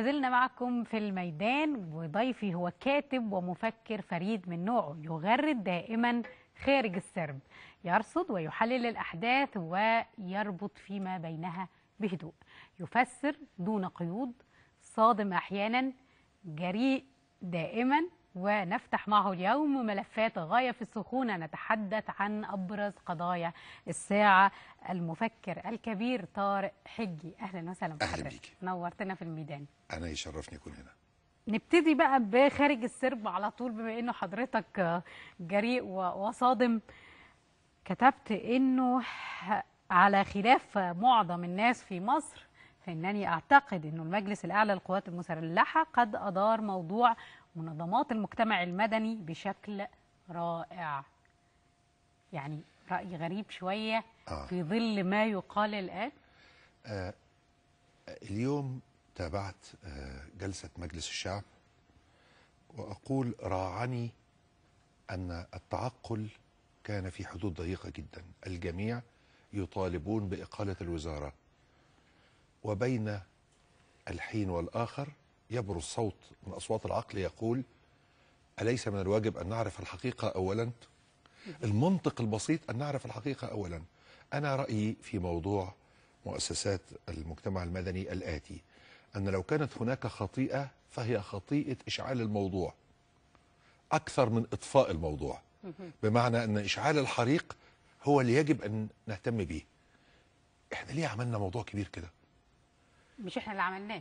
ما زلنا معكم في الميدان وضيفي هو كاتب ومفكر فريد من نوعه يغرد دائما خارج السرب يرصد ويحلل الأحداث ويربط فيما بينها بهدوء يفسر دون قيود صادم أحيانا جريء دائما ونفتح معه اليوم ملفات غاية في السخونة نتحدث عن أبرز قضايا الساعة المفكر الكبير طارق حجي أهلا وسهلا أهلا بحضرتك بيكي. نورتنا في الميدان انا يشرفني اكون هنا نبتدي بقى بخارج السرب على طول بما انه حضرتك آه، جريء و- وصادم كتبت انه على خلاف معظم الناس في مصر فانني اعتقد انه المجلس الاعلى للقوات المسلحه قد ادار موضوع منظمات المجتمع المدني بشكل رائع يعني راي غريب شويه آه. في ظل ما يقال الان اليوم تابعت آه، جلسة مجلس الشعب وأقول راعني أن التعقل كان في حدود ضيقة جدا الجميع يطالبون بإقالة الوزارة وبين الحين والآخر يبرز صوت من أصوات العقل يقول أليس من الواجب أن نعرف الحقيقة أولا المنطق البسيط أن نعرف الحقيقة أولا أنا رأيي في موضوع مؤسسات المجتمع المدني الآتي أن لو كانت هناك خطيئة فهي خطيئة إشعال الموضوع أكثر من إطفاء الموضوع بمعنى أن إشعال الحريق هو اللي يجب أن نهتم به إحنا ليه عملنا موضوع كبير كده مش احنا اللي عملناه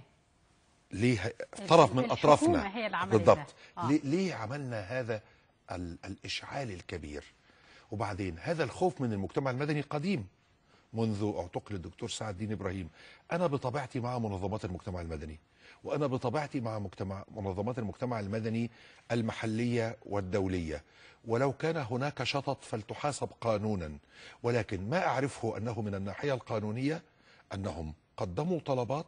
ليه طرف من الحكومة اطرافنا هي اللي عملت بالضبط ده. آه. ليه, ليه عملنا هذا ال الاشعال الكبير وبعدين هذا الخوف من المجتمع المدني قديم منذ اعتقل الدكتور سعد الدين ابراهيم انا بطبيعتي مع منظمات المجتمع المدني وانا بطبيعتي مع مجتمع منظمات المجتمع المدني المحليه والدوليه ولو كان هناك شطط فلتحاسب قانونا ولكن ما اعرفه انه من الناحيه القانونيه انهم قدموا طلبات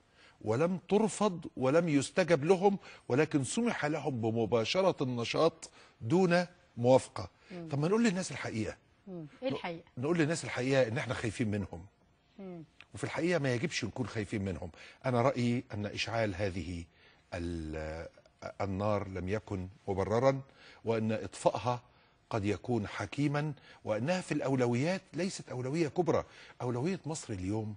ولم ترفض ولم يستجب لهم ولكن سمح لهم بمباشرة النشاط دون موافقة طب ما نقول للناس الحقيقة مم. ايه الحقيقه نقول للناس الحقيقة ان احنا خايفين منهم وفي الحقيقة ما يجبش نكون خايفين منهم أنا رأيي أن إشعال هذه ال- النار لم يكن مبررا وأن إطفائها قد يكون حكيما وأنها في الأولويات ليست أولوية كبرى أولوية مصر اليوم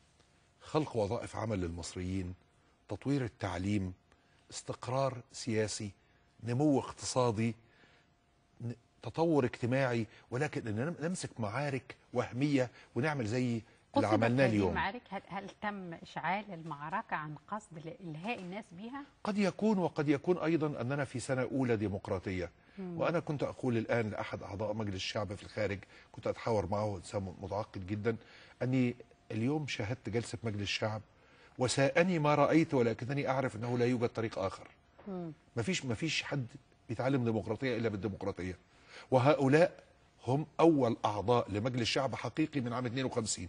خلق وظائف عمل للمصريين تطوير التعليم استقرار سياسي نمو اقتصادي ن- تطور اجتماعي ولكن ان نم- نمسك معارك وهميه ونعمل زي اللي قصدت عملناه هذه اليوم المعارك هل, هل تم اشعال المعركه عن قصد لالهاء الناس بيها؟ قد يكون وقد يكون ايضا اننا في سنه اولى ديمقراطيه وانا كنت اقول الان لاحد اعضاء مجلس الشعب في الخارج كنت اتحاور معه انسان متعقد جدا اني اليوم شاهدت جلسه مجلس الشعب وساءني ما رايت ولكنني اعرف انه لا يوجد طريق اخر مفيش مفيش حد بيتعلم ديمقراطيه الا بالديمقراطيه وهؤلاء هم اول اعضاء لمجلس الشعب حقيقي من عام 52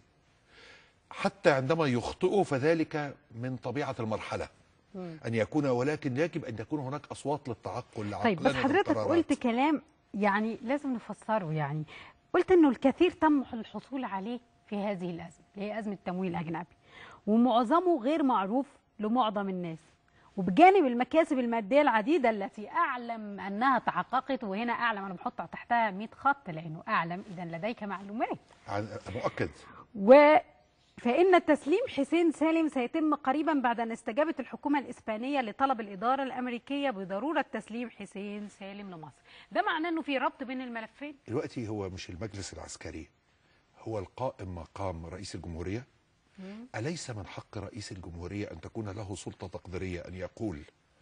حتى عندما يخطئوا فذلك من طبيعه المرحله ان يكون ولكن يجب ان تكون هناك اصوات للتعقل طيب بس لعقلنة حضرتك القرارات. قلت كلام يعني لازم نفسره يعني قلت انه الكثير تم الحصول عليه في هذه الازمه اللي هي ازمه تمويل اجنبي ومعظمه غير معروف لمعظم الناس وبجانب المكاسب الماديه العديده التي اعلم انها تحققت وهنا اعلم انا بحط تحتها 100 خط لانه اعلم اذا لديك معلومات عن- مؤكد و فإن تسليم حسين سالم سيتم قريبا بعد أن استجابت الحكومة الإسبانية لطلب الإدارة الأمريكية بضرورة تسليم حسين سالم لمصر ده معناه أنه في ربط بين الملفين دلوقتي هو مش المجلس العسكري هو القائم مقام رئيس الجمهورية أليس من حق رئيس الجمهورية أن تكون له سلطة تقديرية أن يقول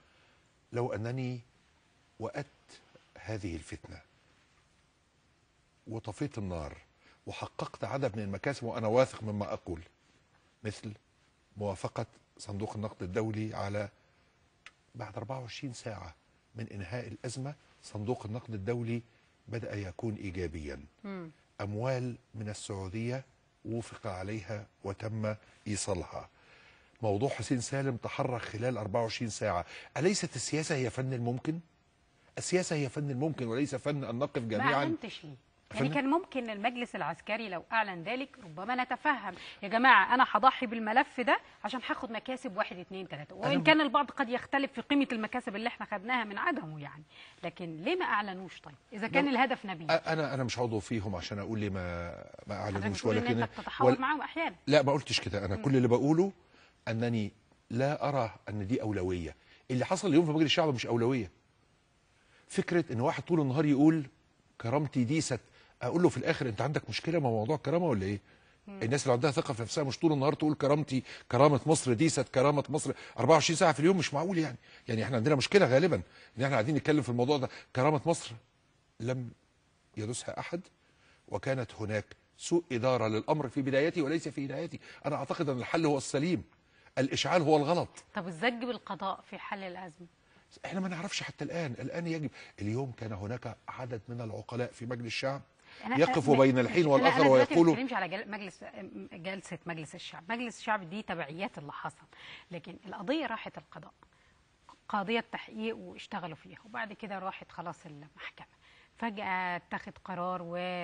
لو أنني وأت هذه الفتنة وطفيت النار وحققت عدد من المكاسب وأنا واثق مما أقول مثل موافقة صندوق النقد الدولي على بعد 24 ساعة من إنهاء الأزمة صندوق النقد الدولي بدأ يكون إيجابيا أموال من السعودية وافق عليها وتم إيصالها موضوع حسين سالم تحرك خلال 24 ساعة أليست السياسة هي فن الممكن؟ السياسة هي فن الممكن وليس فن أن نقف ما جميعا علمتش ليه يعني فن- كان ممكن المجلس العسكري لو اعلن ذلك ربما نتفهم يا جماعه انا هضحي بالملف ده عشان هاخد مكاسب واحد اتنين تلاته وان أنا- كان البعض قد يختلف في قيمه المكاسب اللي احنا خدناها من عدمه يعني لكن ليه ما اعلنوش طيب اذا كان لا، الهدف نبيل انا انا مش عضو فيهم عشان اقول لي ما ما حضرتك اعلنوش بتقول ان ولكن انت بتتحاور ول- معاهم احيانا لا ما قلتش كده انا كل اللي بقوله انني لا ارى ان دي اولويه اللي حصل اليوم في مجلس الشعب مش اولويه فكره ان واحد طول النهار يقول كرامتي ديست اقول له في الاخر انت عندك مشكله مع موضوع الكرامه ولا ايه الناس اللي عندها ثقه في نفسها مش طول النهار تقول كرامتي كرامه مصر ديست كرامه مصر 24 ساعه في اليوم مش معقول يعني يعني احنا عندنا مشكله غالبا ان احنا قاعدين نتكلم في الموضوع ده كرامه مصر لم يدوسها احد وكانت هناك سوء اداره للامر في بدايته وليس في نهايته انا اعتقد ان الحل هو السليم الاشعال هو الغلط طب الزج بالقضاء في حل الازمه احنا ما نعرفش حتى الان الان يجب اليوم كان هناك عدد من العقلاء في مجلس الشعب أنا- يقف م- بين الحين أنا- والآخر أنا دلوقتي ويقول- ما بتكلمش على جل- مجلس جلسه مجلس الشعب مجلس الشعب دي تبعيات اللي حصل لكن القضيه راحت القضاء قضيه تحقيق واشتغلوا فيها وبعد كده راحت خلاص المحكمه فجأة اتخذ قرار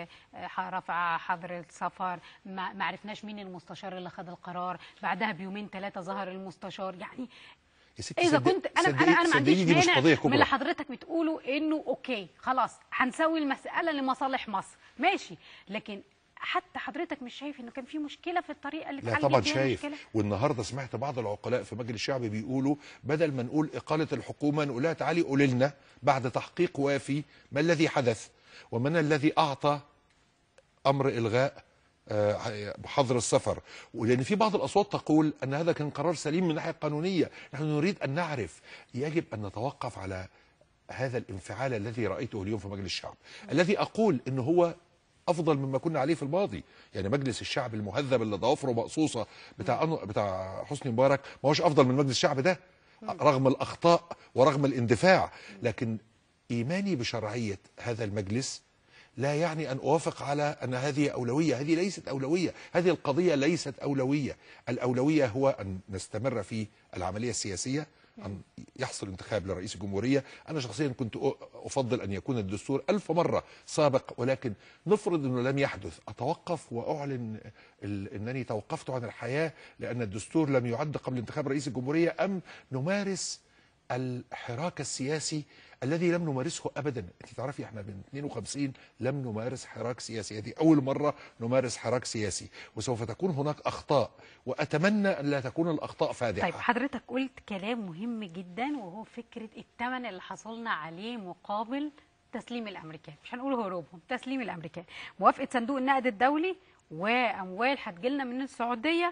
ورفع حظر السفر ما ما عرفناش مين المستشار اللي خد القرار بعدها بيومين ثلاثة ظهر المستشار يعني يا ستي اذا صدق- كنت انا صدقيني- انا انا ما عنديش صدقيني دي مش مانع قضيه من كبرى اللي حضرتك بتقوله انه اوكي خلاص هنسوي المساله لمصالح مصر ماشي لكن حتى حضرتك مش شايف انه كان في مشكله في الطريقه اللي لا اتعالجت طبعا بيها شايف المشكله والنهارده سمعت بعض العقلاء في مجلس الشعب بيقولوا بدل ما نقول اقاله الحكومه نقول لها تعالي قولي لنا بعد تحقيق وافي ما الذي حدث ومن الذي اعطى امر الغاء آه، حظر السفر ولان في بعض الاصوات تقول ان هذا كان قرار سليم من الناحيه القانونيه نحن نريد ان نعرف يجب ان نتوقف على هذا الانفعال الذي رايته اليوم في مجلس الشعب الذي اقول انه هو افضل مما كنا عليه في الماضي يعني مجلس الشعب المهذب اللي ضوافره مقصوصه بتاع أنو- بتاع حسني مبارك ما هوش افضل من مجلس الشعب ده رغم الاخطاء ورغم الاندفاع لكن ايماني بشرعيه هذا المجلس لا يعني ان اوافق على ان هذه اولويه، هذه ليست اولويه، هذه القضيه ليست اولويه، الاولويه هو ان نستمر في العمليه السياسيه ان يحصل انتخاب لرئيس الجمهوريه، انا شخصيا كنت أ- افضل ان يكون الدستور ألف مره سابق ولكن نفرض انه لم يحدث، اتوقف واعلن ال- انني توقفت عن الحياه لان الدستور لم يعد قبل انتخاب رئيس الجمهوريه ام نمارس الحراك السياسي الذي لم نمارسه ابدا انت تعرفي احنا من 52 لم نمارس حراك سياسي هذه اول مره نمارس حراك سياسي وسوف تكون هناك اخطاء واتمنى ان لا تكون الاخطاء فادحه طيب حضرتك قلت كلام مهم جدا وهو فكره الثمن اللي حصلنا عليه مقابل تسليم الامريكان مش هنقول هروبهم تسليم الامريكان موافقه صندوق النقد الدولي واموال هتجيلنا من السعوديه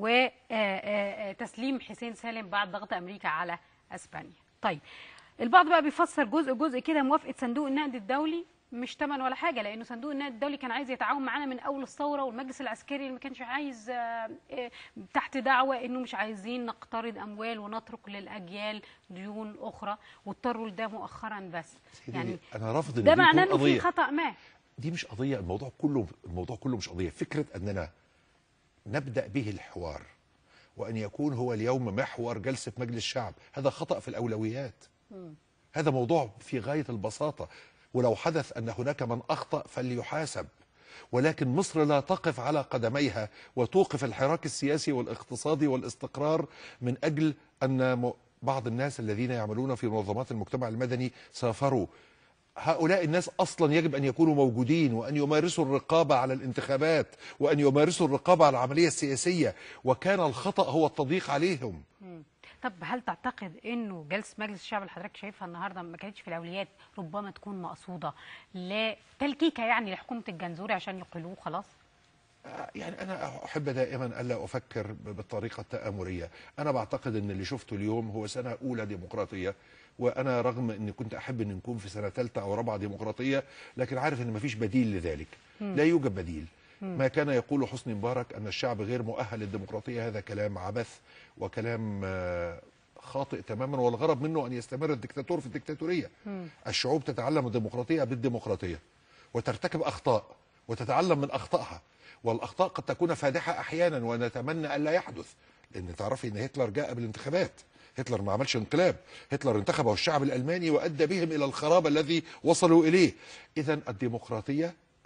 وتسليم حسين سالم بعد ضغط امريكا على اسبانيا طيب البعض بقى بيفسر جزء جزء كده موافقه صندوق النقد الدولي مش تمن ولا حاجه لانه صندوق النقد الدولي كان عايز يتعاون معانا من اول الثوره والمجلس العسكري اللي ما كانش عايز آه، آه، تحت دعوه انه مش عايزين نقترض اموال ونترك للاجيال ديون اخرى واضطروا لده مؤخرا بس يعني انا رافض ان ده دي معناه تكون انه في قضيه خطا ما دي مش قضيه الموضوع كله الموضوع كله مش قضيه فكره اننا نبدا به الحوار وان يكون هو اليوم محور جلسه مجلس الشعب هذا خطا في الاولويات هذا موضوع في غايه البساطه ولو حدث ان هناك من اخطا فليحاسب ولكن مصر لا تقف على قدميها وتوقف الحراك السياسي والاقتصادي والاستقرار من اجل ان م- بعض الناس الذين يعملون في منظمات المجتمع المدني سافروا هؤلاء الناس اصلا يجب ان يكونوا موجودين وان يمارسوا الرقابه على الانتخابات وان يمارسوا الرقابه على العمليه السياسيه وكان الخطا هو التضييق عليهم طب هل تعتقد انه جلسه مجلس الشعب اللي حضرتك شايفها النهارده ما كانتش في الاولويات ربما تكون مقصوده لتلكيكه يعني لحكومه الجنزوري عشان يقيلوه خلاص يعني انا احب دائما الا افكر ب- بالطريقه التامريه انا بعتقد ان اللي شفته اليوم هو سنه اولى ديمقراطيه وانا رغم اني كنت احب ان نكون في سنه ثالثه او رابعه ديمقراطيه لكن عارف ان مفيش بديل لذلك لا يوجد بديل ما كان يقول حسني مبارك ان الشعب غير مؤهل للديمقراطيه هذا كلام عبث وكلام آه، خاطئ تماما والغرض منه ان يستمر الدكتاتور في الدكتاتوريه الشعوب تتعلم الديمقراطيه بالديمقراطيه وترتكب اخطاء وتتعلم من اخطائها والاخطاء قد تكون فادحه احيانا ونتمنى الا يحدث لان تعرفي ان هتلر جاء بالانتخابات هتلر ما عملش انقلاب هتلر انتخبه الشعب الالماني وادى بهم الى الخراب الذي وصلوا اليه اذا الديمقراطيه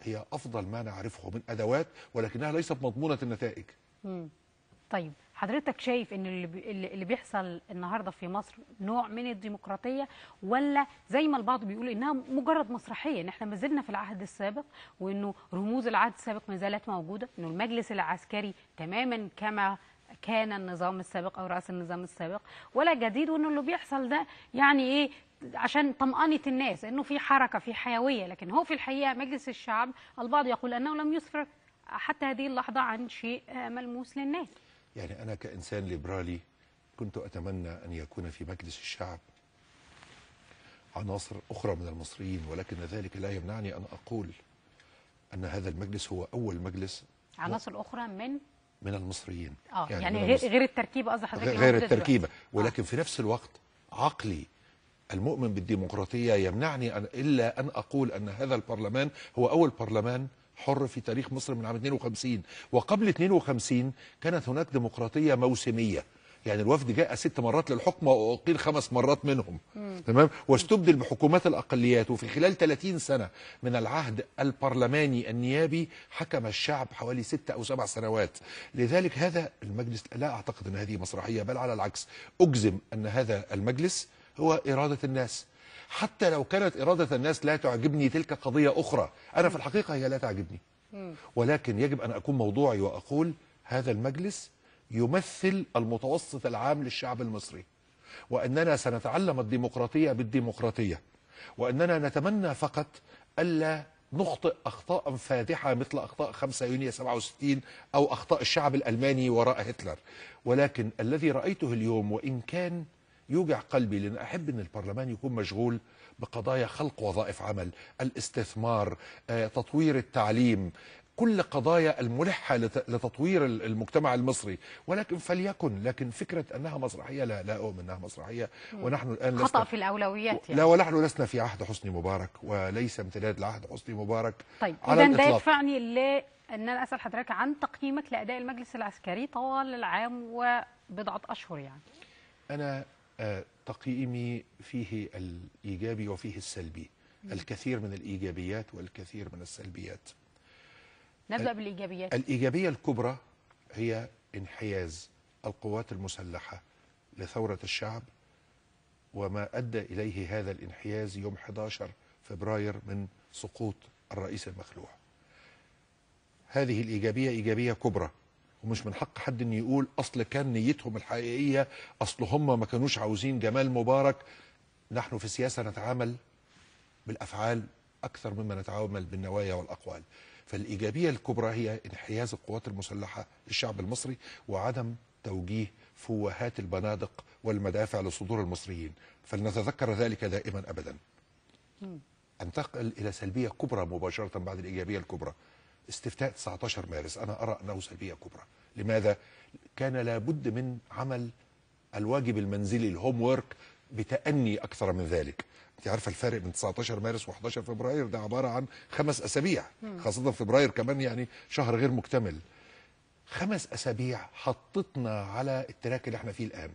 هي افضل ما نعرفه من ادوات ولكنها ليست مضمونه النتائج طيب حضرتك شايف ان اللي بي- اللي اللي بيحصل النهارده في مصر نوع من الديمقراطيه ولا زي ما البعض بيقول انها مجرد مسرحيه ان احنا ما زلنا في العهد السابق وانه رموز العهد السابق ما زالت موجوده انه المجلس العسكري تماما كما كان النظام السابق او راس النظام السابق ولا جديد وانه اللي بيحصل ده يعني ايه عشان طمأنة الناس انه في حركه في حيويه لكن هو في الحقيقه مجلس الشعب البعض يقول انه لم يسفر حتى هذه اللحظه عن شيء آه، ملموس للناس يعني انا كانسان ليبرالي كنت اتمنى ان يكون في مجلس الشعب عناصر اخرى من المصريين ولكن ذلك لا يمنعني ان اقول ان هذا المجلس هو اول مجلس عناصر اخرى من من المصريين اه يعني, يعني من غير, المص- غير التركيبه قصدي حضرتك غير اللي غير موجودة التركيبه دلوقتي. ولكن في نفس الوقت عقلي المؤمن بالديمقراطيه يمنعني أن الا ان اقول ان هذا البرلمان هو اول برلمان حر في تاريخ مصر من عام 52 وقبل 52 كانت هناك ديمقراطيه موسميه يعني الوفد جاء ست مرات للحكم واقيل خمس مرات منهم تمام واستبدل بحكومات الاقليات وفي خلال 30 سنه من العهد البرلماني النيابي حكم الشعب حوالي ست او سبع سنوات لذلك هذا المجلس لا اعتقد ان هذه مسرحيه بل على العكس اجزم ان هذا المجلس هو اراده الناس حتى لو كانت اراده الناس لا تعجبني تلك قضيه اخرى انا في الحقيقه هي لا تعجبني ولكن يجب ان اكون موضوعي واقول هذا المجلس يمثل المتوسط العام للشعب المصري واننا سنتعلم الديمقراطيه بالديمقراطيه واننا نتمنى فقط الا نخطئ اخطاء فادحه مثل اخطاء 5 يونيو 67 او اخطاء الشعب الالماني وراء هتلر ولكن الذي رايته اليوم وان كان يوجع قلبي لان احب ان البرلمان يكون مشغول بقضايا خلق وظائف عمل الاستثمار آه، تطوير التعليم كل قضايا الملحة لت- لتطوير ال- المجتمع المصري ولكن فليكن لكن فكرة أنها مسرحية لا لا أؤمن أنها مسرحية ونحن الآن خطا لسنا في الاولويات يعني لا ونحن لسنا في عهد حسني مبارك وليس امتداد لعهد حسني مبارك طيب على اذا ده الإطلاق يدفعني ل ان انا اسال حضرتك عن تقييمك لاداء المجلس العسكري طوال العام وبضعه اشهر يعني أنا آه، تقييمي فيه الإيجابي وفيه السلبي الكثير من الإيجابيات والكثير من السلبيات نبدا بالايجابيات الإيجابية الكبرى هي انحياز القوات المسلحة لثورة الشعب وما أدى إليه هذا الانحياز يوم 11 فبراير من سقوط الرئيس المخلوع هذه الإيجابية إيجابية كبرى ومش من حق حد ان يقول اصل كان نيتهم الحقيقيه اصل هم ما كانوش عاوزين جمال مبارك نحن في السياسه نتعامل بالافعال اكثر مما نتعامل بالنوايا والاقوال فالايجابيه الكبرى هي انحياز القوات المسلحه للشعب المصري وعدم توجيه فوهات البنادق والمدافع لصدور المصريين فلنتذكر ذلك دائما ابدا انتقل الى سلبيه كبرى مباشره بعد الايجابيه الكبرى استفتاء 19 مارس انا ارى انه سلبيه كبرى لماذا كان لابد من عمل الواجب المنزلي الهوم وورك بتأني أكثر من ذلك أنت عارفة الفارق بين 19 مارس و11 فبراير ده عبارة عن خمس أسابيع خاصة فبراير كمان يعني شهر غير مكتمل خمس أسابيع حطتنا على التراك اللي احنا فيه الآن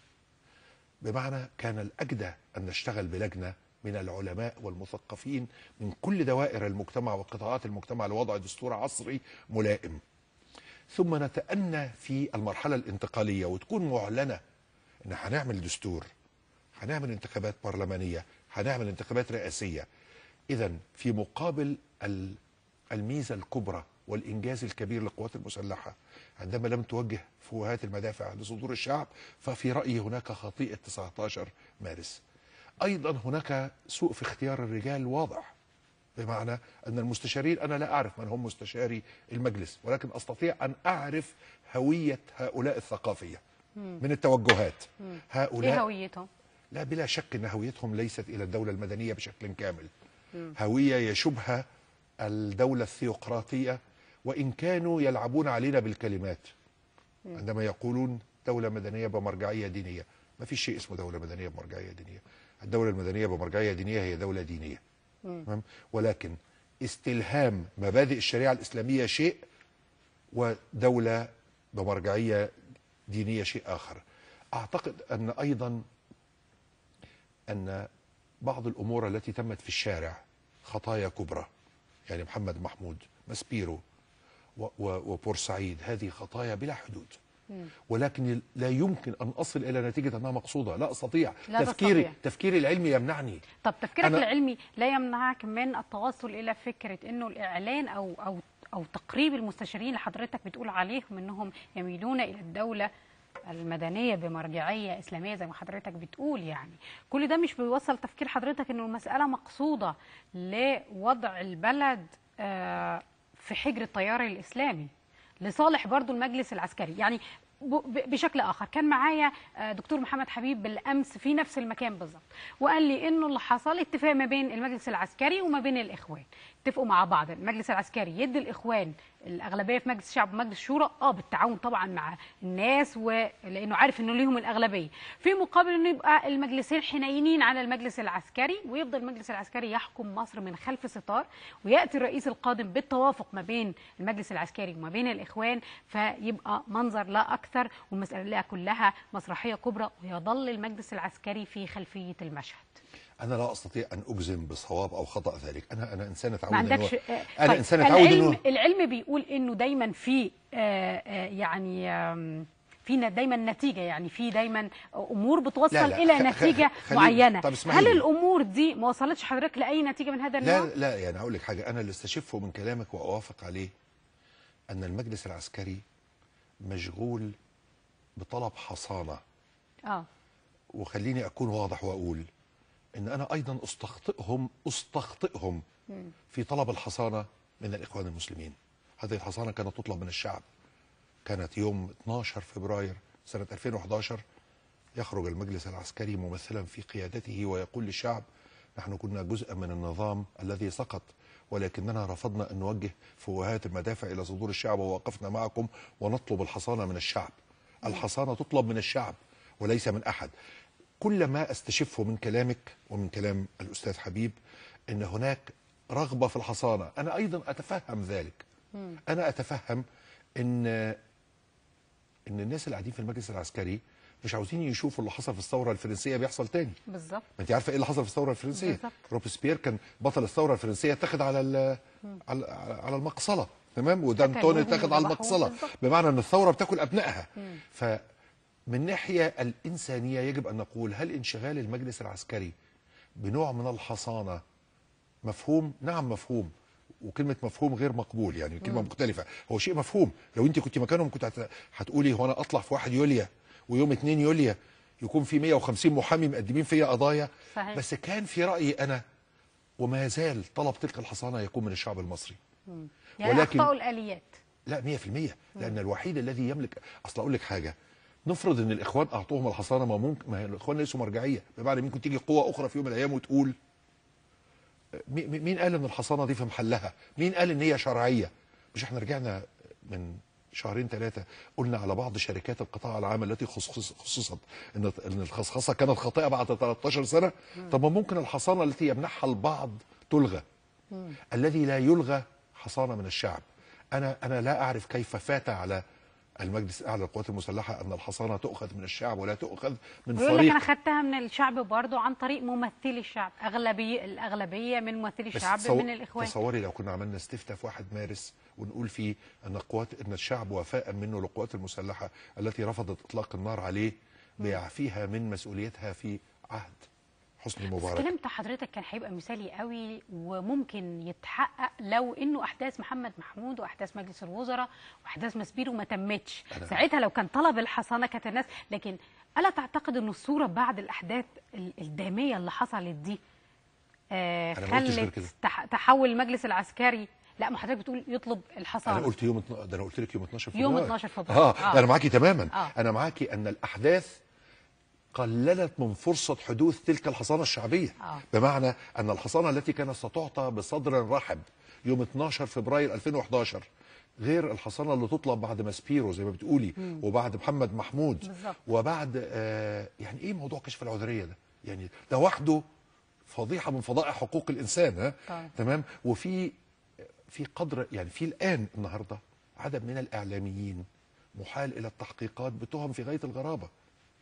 بمعنى كان الأجدى أن نشتغل بلجنة من العلماء والمثقفين من كل دوائر المجتمع وقطاعات المجتمع لوضع دستور عصري ملائم ثم نتأنى في المرحلة الانتقالية وتكون معلنة ان هنعمل دستور هنعمل انتخابات برلمانية هنعمل انتخابات رئاسية اذا في مقابل ال- الميزة الكبرى والإنجاز الكبير للقوات المسلحة عندما لم توجه فوهات المدافع لصدور الشعب ففي رأيي هناك خطيئة 19 مارس أيضا هناك سوء في اختيار الرجال واضح بمعنى أن المستشارين أنا لا أعرف من هم مستشاري المجلس ولكن أستطيع أن أعرف هوية هؤلاء الثقافية من التوجهات ايه هؤلاء هويتهم لا بلا شك ان هويتهم ليست الى الدوله المدنيه بشكل كامل هويه يشبه الدوله الثيوقراطيه وان كانوا يلعبون علينا بالكلمات عندما يقولون دوله مدنيه بمرجعيه دينيه ما في شيء اسمه دوله مدنيه بمرجعيه دينيه الدوله المدنيه بمرجعيه دينيه هي دوله دينيه تمام ولكن استلهام مبادئ الشريعه الاسلاميه شيء ودوله بمرجعيه دينيه شيء اخر اعتقد ان ايضا ان بعض الامور التي تمت في الشارع خطايا كبرى يعني محمد محمود ماسبيرو و- و- وبورسعيد هذه خطايا بلا حدود ولكن لا يمكن ان اصل الى نتيجه انها مقصوده لا استطيع لا تفكيري تستطيع. تفكيري العلمي يمنعني طب تفكيرك أنا- العلمي لا يمنعك من التوصل الى فكره انه الاعلان او او او تقريب المستشارين اللي حضرتك بتقول عليهم انهم يميلون الى الدوله المدنيه بمرجعيه اسلاميه زي ما حضرتك بتقول يعني كل ده مش بيوصل تفكير حضرتك انه المساله مقصوده لوضع البلد آه، في حجر التيار الاسلامي لصالح برضو المجلس العسكري يعني ب- ب- بشكل اخر كان معايا آه، دكتور محمد حبيب بالامس في نفس المكان بالظبط وقال لي انه اللي حصل اتفاق ما بين المجلس العسكري وما بين الاخوان اتفقوا مع بعض المجلس العسكري يدي الاخوان الاغلبيه في مجلس الشعب ومجلس الشورى اه بالتعاون طبعا مع الناس ولانه عارف انه ليهم الاغلبيه في مقابل انه يبقى المجلسين حنينين على المجلس العسكري ويفضل المجلس العسكري يحكم مصر من خلف ستار وياتي الرئيس القادم بالتوافق ما بين المجلس العسكري وما بين الاخوان فيبقى منظر لا اكثر والمساله كلها مسرحيه كبرى ويظل المجلس العسكري في خلفيه المشهد انا لا استطيع ان اجزم بصواب او خطا ذلك انا انا انسان اتعود ما إن عندكش هو- آه، انا طيب، انسان اتعود العلم انه العلم بيقول انه دايما في آه، آه، يعني آم، في ن- دايما نتيجه يعني في دايما امور بتوصل لا، لا، الى خ- خ- نتيجه خليني- معينه طب اسمحي هل لي. الامور دي ما وصلتش حضرتك لاي نتيجه من هذا النوع لا لا يعني هقول لك حاجه انا اللي استشفه من كلامك واوافق عليه ان المجلس العسكري مشغول بطلب حصانه اه وخليني اكون واضح واقول ان انا ايضا استخطئهم استخطئهم في طلب الحصانه من الاخوان المسلمين هذه الحصانه كانت تطلب من الشعب كانت يوم 12 فبراير سنه 2011 يخرج المجلس العسكري ممثلا في قيادته ويقول للشعب نحن كنا جزءا من النظام الذي سقط ولكننا رفضنا ان نوجه فوهات المدافع الى صدور الشعب ووقفنا معكم ونطلب الحصانه من الشعب. الحصانه تطلب من الشعب وليس من احد. كل ما استشفه من كلامك ومن كلام الاستاذ حبيب ان هناك رغبه في الحصانه، انا ايضا اتفهم ذلك. انا اتفهم ان ان الناس اللي قاعدين في المجلس العسكري مش عاوزين يشوفوا اللي حصل في الثوره الفرنسيه بيحصل تاني بالظبط ما انت عارفه ايه اللي حصل في الثوره الفرنسيه بالظبط. روبسبيير كان بطل الثوره الفرنسيه اتخذ على ال- على على المقصله تمام ودانتون قتلوهم اتخذ على وذبحوهم المقصله بالظبط. بمعنى ان الثوره بتاكل ابنائها فمن ناحيه الانسانيه يجب ان نقول هل انشغال المجلس العسكري بنوع من الحصانه مفهوم نعم مفهوم وكلمة مفهوم غير مقبول يعني كلمة مختلفة هو شيء مفهوم لو انت كنت مكانهم كنت هت- هتقولي هو انا اطلع في 1 يوليو ويوم 2 يوليو يكون في 150 محامي مقدمين فيا قضايا صحيح. بس كان في رأيي انا وما يزال طلب تلك الحصانة يكون من الشعب المصري يعني ولكن- اخطاوا الاليات لا 100% لان الوحيد الذي يملك اصل اقول لك حاجه نفرض ان الاخوان اعطوهم الحصانه ما ممكن ما هي الاخوان ليسوا مرجعيه بمعنى ممكن تيجي قوه اخرى في يوم من الايام وتقول مي- مي- مين قال ان الحصانه دي في محلها مين قال ان هي شرعيه مش احنا رجعنا من شهرين ثلاثه قلنا على بعض شركات القطاع العام التي خصص- خصصت ان ان الخصخصه كانت خاطئه بعد 13 سنه طب ما ممكن الحصانه التي يمنحها البعض تلغى الذي لا يلغى حصانه من الشعب انا انا لا اعرف كيف فات على المجلس الاعلى للقوات المسلحه ان الحصانه تؤخذ من الشعب ولا تؤخذ من بيقول لك فريق انا خدتها من الشعب برضه عن طريق ممثلي الشعب اغلبيه الاغلبيه من ممثلي بس الشعب تصو- من الاخوان تصوري لو كنا عملنا استفتاء في 1 مارس ونقول فيه ان قوات ان الشعب وفاء منه للقوات المسلحه التي رفضت اطلاق النار عليه بيعفيها من مسؤوليتها في عهد حسني بس مبارك كلام بتاع حضرتك كان هيبقى مثالي قوي وممكن يتحقق لو انه احداث محمد محمود واحداث مجلس الوزراء واحداث مسبيرو ما تمتش أنا- ساعتها لو كان طلب الحصانه كانت الناس لكن الا تعتقد ان الصوره بعد الاحداث ال- الداميه اللي حصلت دي آه أنا ما قلتش غير خلت كده. تح- تحول المجلس العسكري لا ما حضرتك بتقول يطلب الحصانه انا قلت يوم اتنا- ده انا قلت لك يوم 12 فبراير يوم 12 فبراير. اه, آه. ده انا معاكي تماما آه. انا معاكي ان الاحداث قللت من فرصة حدوث تلك الحصانة الشعبية آه. بمعنى أن الحصانة التي كانت ستعطى بصدر رحب يوم 12 فبراير 2011 غير الحصانة اللي تطلب بعد ماسبيرو زي ما بتقولي وبعد محمد محمود بالظبط. وبعد آه يعني ايه موضوع كشف العذرية ده يعني ده وحده فضيحة من فضائح حقوق الإنسان ها طبعا. تمام وفي في قدر يعني في الآن النهاردة عدد من الإعلاميين محال إلى التحقيقات بتهم في غاية الغرابة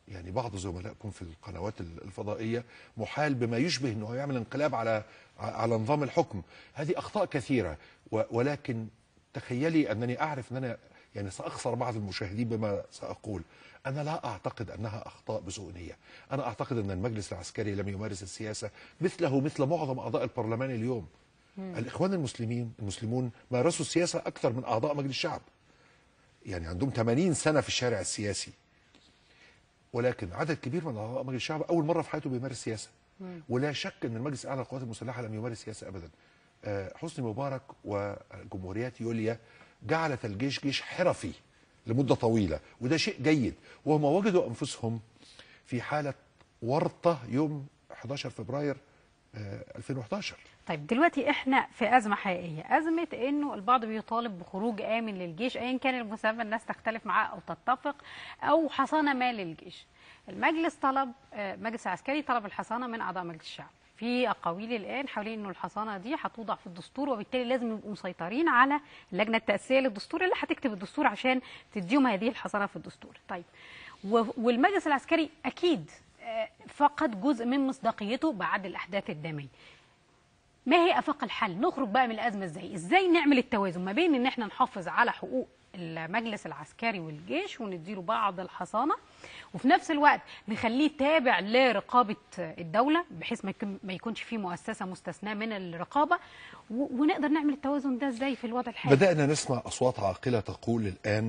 يعني بعض زملائكم في القنوات الفضائيه محال بما يشبه انه يعمل انقلاب على على نظام الحكم هذه اخطاء كثيره و- ولكن تخيلي انني اعرف ان انا يعني ساخسر بعض المشاهدين بما ساقول انا لا اعتقد انها اخطاء بسوء نيه انا اعتقد ان المجلس العسكري لم يمارس السياسه مثله مثل معظم اعضاء البرلمان اليوم الاخوان المسلمين المسلمون مارسوا السياسه اكثر من اعضاء مجلس الشعب يعني عندهم 80 سنه في الشارع السياسي ولكن عدد كبير من اعضاء مجلس الشعب اول مره في حياته بيمارس سياسه ولا شك ان المجلس الاعلى للقوات المسلحه لم يمارس سياسه ابدا آه، حسني مبارك وجمهوريات يوليا جعلت الجيش جيش حرفي لمده طويله وده شيء جيد وهم وجدوا انفسهم في حاله ورطه يوم 11 فبراير آه، 2011 طيب دلوقتي احنا في ازمه حقيقيه ازمه انه البعض بيطالب بخروج امن للجيش ايا كان المسمى الناس تختلف معاه او تتفق او حصانه ما للجيش المجلس طلب آه، مجلس عسكري طلب الحصانه من اعضاء مجلس الشعب في اقاويل الان حوالين انه الحصانه دي هتوضع في الدستور وبالتالي لازم يبقوا مسيطرين على اللجنه التاسيسيه للدستور اللي هتكتب الدستور عشان تديهم هذه الحصانه في الدستور طيب و- والمجلس العسكري اكيد آه، فقد جزء من مصداقيته بعد الاحداث الداميه ما هي افاق الحل نخرج بقى من الازمه ازاي ازاي نعمل التوازن ما بين ان احنا نحافظ على حقوق المجلس العسكري والجيش ونديله بعض الحصانه وفي نفس الوقت نخليه تابع لرقابه الدوله بحيث ما يكون ما يكونش فيه مؤسسه مستثناه من الرقابه و- ونقدر نعمل التوازن ده ازاي في الوضع الحالي بدأنا نسمع أصوات عاقلة تقول الآن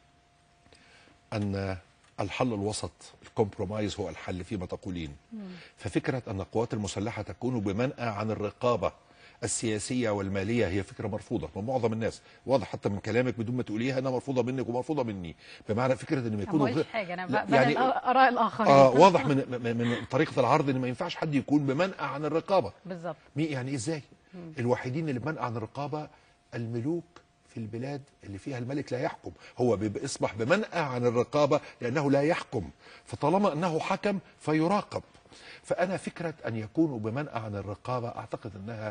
أن الحل الوسط الكومبرومايز هو الحل فيما تقولين ففكرة أن القوات المسلحة تكون بمنأى عن الرقابة السياسية والمالية هي فكرة مرفوضة من معظم الناس واضح حتى من كلامك بدون ما تقوليها أنها مرفوضة منك ومرفوضة مني بمعنى فكرة أنهم ما يكونوا قلتش حاجه انا لا، بقبل يعني اراء الاخرين آه واضح من من من طريقة العرض أن ما ينفعش حد يكون بمنأى عن الرقابة بالظبط مي يعني ازاي الوحيدين اللي بمنع عن الرقابه الملوك في البلاد اللي فيها الملك لا يحكم هو بيبقى يصبح بمنأى عن الرقابه لانه لا يحكم فطالما انه حكم فيراقب فانا فكره ان يكونوا بمنأى عن الرقابه اعتقد انها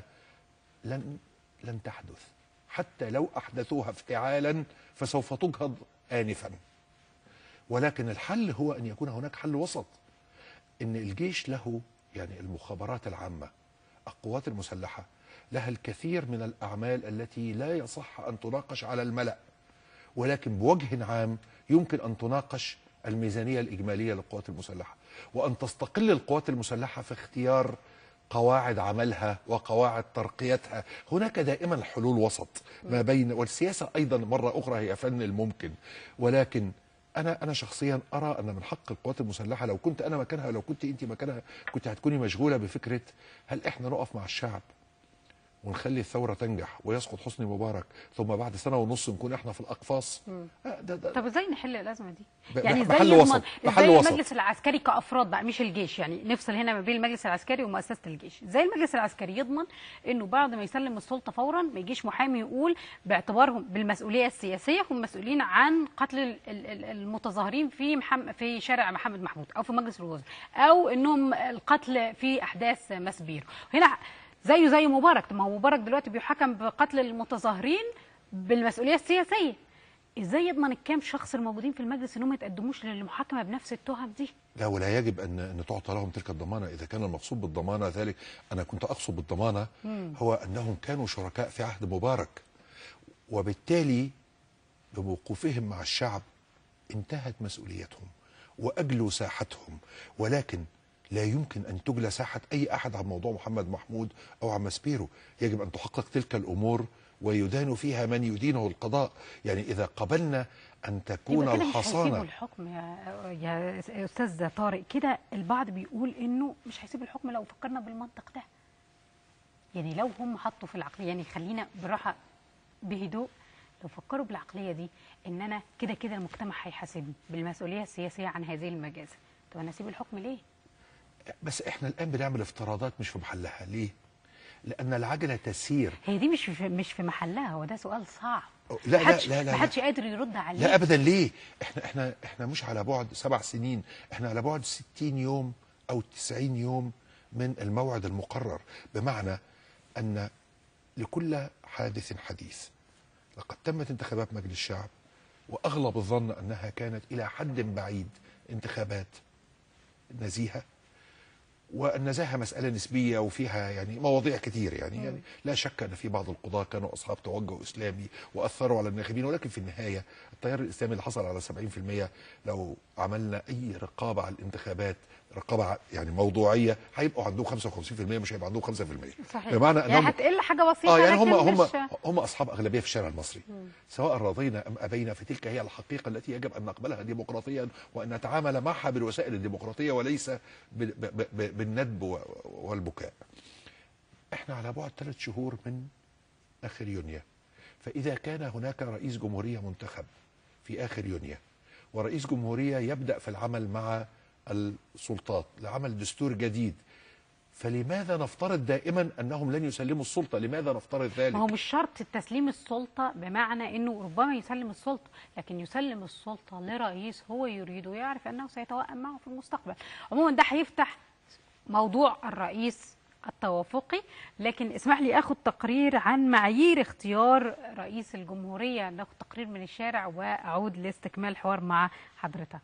لن لن تحدث حتى لو احدثوها افتعالا فسوف تجهض انفا ولكن الحل هو ان يكون هناك حل وسط ان الجيش له يعني المخابرات العامه القوات المسلحه لها الكثير من الاعمال التي لا يصح ان تناقش على الملا ولكن بوجه عام يمكن ان تناقش الميزانيه الاجماليه للقوات المسلحه وان تستقل القوات المسلحه في اختيار قواعد عملها وقواعد ترقيتها هناك دائما حلول وسط ما بين والسياسه ايضا مره اخرى هي فن الممكن ولكن انا انا شخصيا ارى ان من حق القوات المسلحه لو كنت انا مكانها لو كنت انت مكانها كنت هتكوني مشغوله بفكره هل احنا نقف مع الشعب ونخلي الثوره تنجح ويسقط حسني مبارك ثم بعد سنه ونص نكون احنا في الاقفاص آه، ده ده طب ازاي نحل الازمه دي؟ ب- يعني ازاي بحل يضمن وسط، بحل ازاي وسط. المجلس العسكري كافراد بقى مش الجيش يعني نفصل هنا ما بين المجلس العسكري ومؤسسه الجيش، ازاي المجلس العسكري يضمن انه بعد ما يسلم السلطه فورا ما يجيش محامي يقول باعتبارهم بالمسؤوليه السياسيه هم مسؤولين عن قتل ال- ال- ال- المتظاهرين في محم في شارع محمد محمود او في مجلس الوزراء او انهم القتل في احداث مسبير، هنا زيه زي مبارك طب ما هو مبارك دلوقتي بيحكم بقتل المتظاهرين بالمسؤوليه السياسيه ازاي يضمن الكام شخص الموجودين في المجلس انهم ما يتقدموش للمحاكمه بنفس التهم دي لا ولا يجب ان ان تعطى لهم تلك الضمانه اذا كان المقصود بالضمانه ذلك انا كنت اقصد بالضمانه هو انهم كانوا شركاء في عهد مبارك وبالتالي بوقوفهم مع الشعب انتهت مسؤوليتهم واجلوا ساحتهم ولكن لا يمكن ان تجلى ساحه اي احد عن موضوع محمد محمود او عن مسبيرو يجب ان تحقق تلك الامور ويدان فيها من يدينه القضاء يعني اذا قبلنا ان تكون يبقى كده مش هيسيبوا الحصانه الحكم يا يا استاذ طارق كده البعض بيقول انه مش هيسيب الحكم لو فكرنا بالمنطق ده يعني لو هم حطوا في العقليه يعني خلينا براحه بهدوء لو فكروا بالعقليه دي ان انا كده كده المجتمع هيحاسبني بالمسؤوليه السياسيه عن هذه المجازر طب انا اسيب الحكم ليه؟ بس احنا الان بنعمل افتراضات مش في محلها ليه لان العجله تسير هي دي مش في مش في محلها هو ده سؤال صعب لا لا محدش- لا لا, لا. محدش قادر يرد عليه لا ابدا ليه احنا احنا احنا مش على بعد سبع سنين احنا على بعد 60 يوم او 90 يوم من الموعد المقرر بمعنى ان لكل حادث حديث لقد تمت انتخابات مجلس الشعب واغلب الظن انها كانت الى حد بعيد انتخابات نزيهه والنزاهه مساله نسبيه وفيها يعني مواضيع كتير يعني, يعني لا شك ان في بعض القضاه كانوا اصحاب توجه اسلامي واثروا على الناخبين ولكن في النهايه التيار الاسلامي اللي حصل على 70% لو عملنا اي رقابه على الانتخابات رقابه يعني موضوعيه هيبقوا عندهم 55% مش هيبقى عندهم 5% صحيح بمعنى يعني انهم هتقل حاجه بسيطه اه يعني لكن هم هم مش هم اصحاب اغلبيه في الشارع المصري سواء رضينا ام ابينا فتلك هي الحقيقه التي يجب ان نقبلها ديمقراطيا وان نتعامل معها بالوسائل الديمقراطيه وليس ب- ب- ب- بالندب و- والبكاء. احنا على بعد ثلاث شهور من اخر يونيو فاذا كان هناك رئيس جمهوريه منتخب في اخر يونيو ورئيس جمهوريه يبدا في العمل مع السلطات لعمل دستور جديد فلماذا نفترض دائما انهم لن يسلموا السلطه؟ لماذا نفترض ذلك؟ ما هو مش شرط تسليم السلطة بمعنى انه ربما يسلم السلطة لكن يسلم السلطة لرئيس هو يريد ويعرف انه سيتوائم معه في المستقبل عموما ده هيفتح موضوع الرئيس التوافقي لكن اسمح لي اخد تقرير عن معايير اختيار رئيس الجمهورية ناخد تقرير من الشارع واعود لاستكمال الحوار مع حضرتك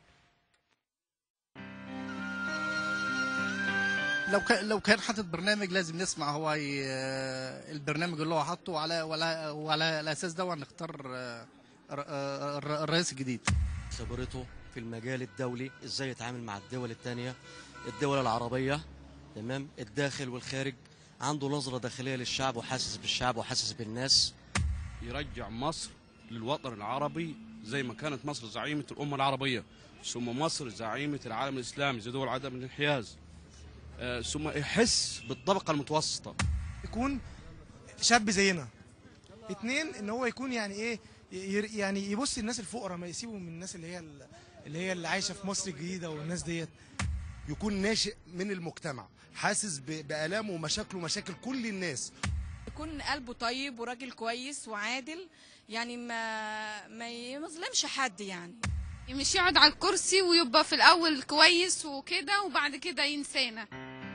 لو كان لو كان حاطط برنامج لازم نسمع هو ي- البرنامج اللي هو حاطه وعلى وعلى وعلى الاساس ده نختار آه، ر- آه، الر- الرئيس الجديد خبرته في المجال الدولي ازاي يتعامل مع الدول التانية الدول العربية تمام الداخل والخارج عنده نظرة داخلية للشعب وحاسس بالشعب وحاسس بالناس يرجع مصر للوطن العربي زي ما كانت مصر زعيمة الأمة العربية ثم مصر زعيمة العالم الإسلامي زي دول عدم الانحياز آه، ثم يحس بالطبقة المتوسطة يكون شاب زينا اتنين ان هو يكون يعني ايه ي- يعني يبص للناس الفقراء ما يسيبوا من الناس اللي هي ال- اللي هي اللي عايشه في مصر الجديده والناس ديت يكون ناشئ من المجتمع حاسس ب- بآلامه ومشاكله ومشاكل كل الناس يكون قلبه طيب وراجل كويس وعادل يعني ما ما يظلمش حد يعني مش يقعد على الكرسي ويبقى في الاول كويس وكده وبعد كده ينسانا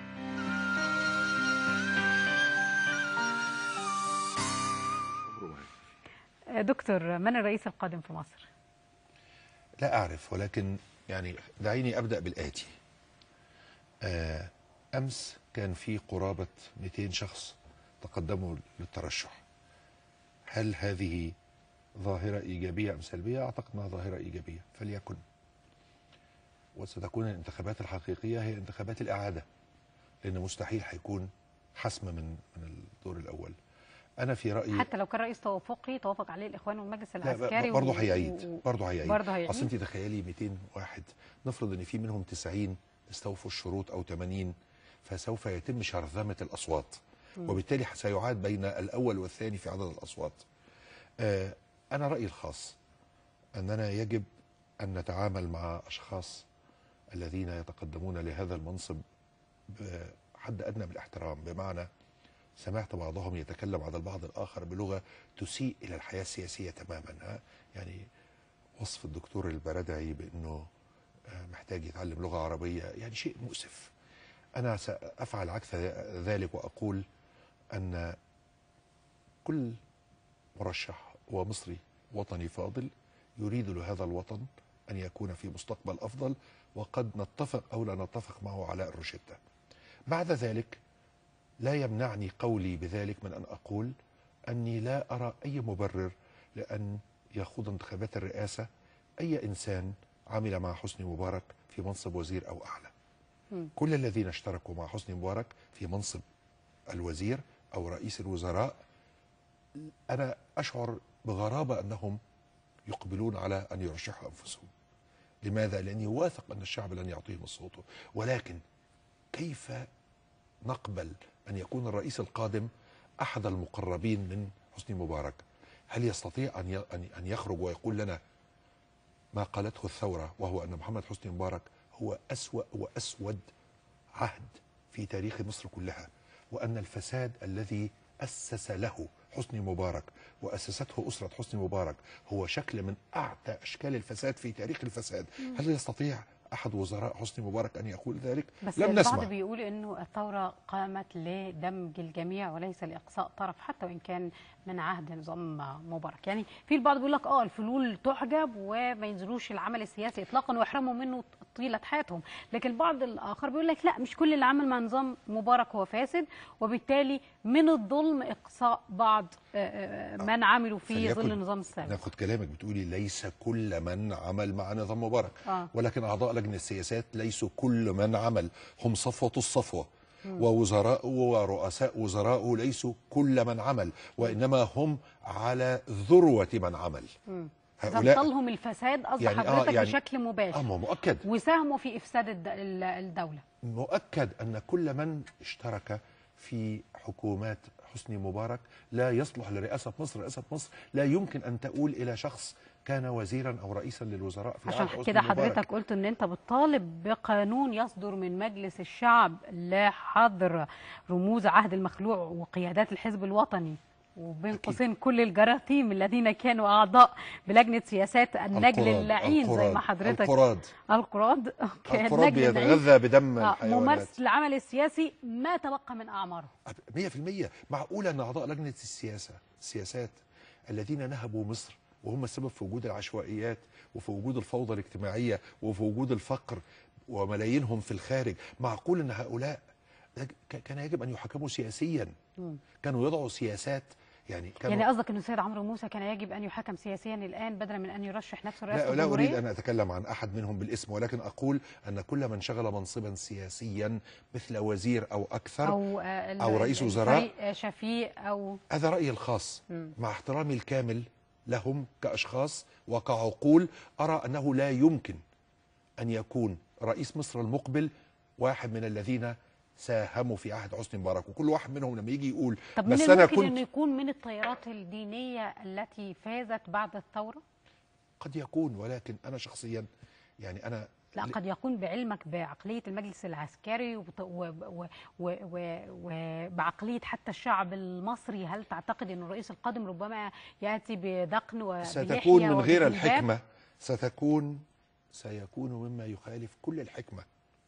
دكتور من الرئيس القادم في مصر لا أعرف ولكن يعني دعيني أبدأ بالآتي آه، أمس كان في قرابة 200 شخص تقدموا للترشح هل هذه ظاهرة إيجابية أم سلبية؟ أعتقد أنها ظاهرة إيجابية فليكن وستكون الانتخابات الحقيقية هي انتخابات الإعادة لأن مستحيل هيكون حسم من من الدور الأول أنا في رأيي حتى لو كان رئيس توافقي توافق عليه الاخوان والمجلس لا العسكري برضه و- هيعيد و- برضه هيعيد برضه هيعيد. اصل انت تخيلي 200 واحد نفرض ان في منهم 90 استوفوا الشروط او 80 فسوف يتم شرذمه الاصوات وبالتالي سيعاد بين الاول والثاني في عدد الاصوات آه انا رايي الخاص اننا يجب ان نتعامل مع اشخاص الذين يتقدمون لهذا المنصب بحد ادنى من الاحترام بمعنى سمعت بعضهم يتكلم عن البعض الاخر بلغه تسيء الى الحياه السياسيه تماما ها يعني وصف الدكتور البردعي بانه آه، محتاج يتعلم لغه عربيه يعني شيء مؤسف انا سافعل عكس ذلك واقول ان كل مرشح هو مصري وطني فاضل يريد لهذا الوطن ان يكون في مستقبل افضل وقد نتفق او لا نتفق معه على الروشته بعد ذلك لا يمنعني قولي بذلك من ان اقول اني لا ارى اي مبرر لان يخوض انتخابات الرئاسه اي انسان عمل مع حسني مبارك في منصب وزير او اعلى. كل الذين اشتركوا مع حسني مبارك في منصب الوزير او رئيس الوزراء انا اشعر بغرابه انهم يقبلون على ان يرشحوا انفسهم. لماذا؟ لاني واثق ان الشعب لن يعطيهم صوته، ولكن كيف نقبل ان يكون الرئيس القادم احد المقربين من حسني مبارك هل يستطيع ان ي- ان أن يخرج ويقول لنا ما قالته الثوره وهو ان محمد حسني مبارك هو اسوا واسود عهد في تاريخ مصر كلها وان الفساد الذي اسس له حسني مبارك واسسته اسره حسني مبارك هو شكل من اعتى اشكال الفساد في تاريخ الفساد هل يستطيع احد وزراء حسني مبارك ان يقول ذلك بس لم البعض نسمع بيقول انه الثوره قامت لدمج الجميع وليس لاقصاء طرف حتى وان كان من عهد نظام مبارك يعني في البعض بيقول لك اه الفلول تحجب وما ينزلوش العمل السياسي اطلاقا ويحرموا منه طيله حياتهم لكن البعض الاخر بيقول لك لا مش كل اللي عمل مع نظام مبارك هو فاسد وبالتالي من الظلم اقصاء بعض آه، آه، من عملوا في فليكن ظل النظام السابق ناخد كلامك بتقولي ليس كل من عمل مع نظام مبارك آه. ولكن اعضاء لجنه السياسات ليسوا كل من عمل هم صفوه الصفوه ووزراء ورؤساء وزراء ليسوا كل من عمل وانما هم على ذروه من عمل هؤلاء زبطلهم الفساد قصد يعني- آه، حضرتك يعني- بشكل مباشر أما مؤكد وساهموا في افساد الد- ال- الدوله مؤكد أن كل من اشترك في حكومات حسني مبارك لا يصلح لرئاسة مصر رئاسة مصر لا يمكن أن تؤول إلى شخص كان وزيرا أو رئيسا للوزراء في عهد عشان حسني كده مبارك. حضرتك قلت ان انت بتطالب بقانون يصدر من مجلس الشعب لحظر رموز عهد المخلوع وقيادات الحزب الوطني وبين قوسين كل الجراثيم الذين كانوا اعضاء بلجنه سياسات النجل القراد- اللعين زي القراد- ما حضرتك القراد القراد اوكي القراد النجل اللعين. بيتغذى بدم آه، الحيوانات ممارسه العمل السياسي ما تبقى من اعماره 100% معقولة أن أعضاء لجنة السياسة السياسات الذين نهبوا مصر وهم السبب في وجود العشوائيات وفي وجود الفوضى الاجتماعية وفي وجود الفقر وملايينهم في الخارج معقول أن هؤلاء ك- كان يجب أن يحكموا سياسيا كانوا يضعوا سياسات يعني كانوا يعني قصدك ان السيد عمرو موسى كان يجب ان يحكم سياسيا الان بدلا من ان يرشح نفسه رئاسه لا, لا أريد الجمهوريه أن أتكلم عن أحد منهم بالاسم ولكن أقول أن كل من شغل منصبا سياسيا مثل وزير أو أكثر او آه، ال- أو رئيس وزراء الفريق، آه، شفيق او هذا رأيي الخاص مم. مع احترامي الكامل لهم كأشخاص وكعقول أرى أنه لا يمكن أن يكون رئيس مصر المقبل واحد من الذين ساهموا في عهد حسني مبارك وكل واحد منهم لما يجي يقول طب من بس أنا الممكن كنت انه يكون من التيارات الدينيه التي فازت بعد الثوره؟ قد يكون ولكن أنا شخصيا يعني أنا لا قد يكون بعلمك بعقليه المجلس العسكري وبط- و- و- و- و- وبعقليه حتى الشعب المصري هل تعتقد ان الرئيس القادم ربما ياتي بدقن وبلحيه ستكون من غير وبجلباب؟ الحكمة ستكون سيكون مما يخالف كل الحكمة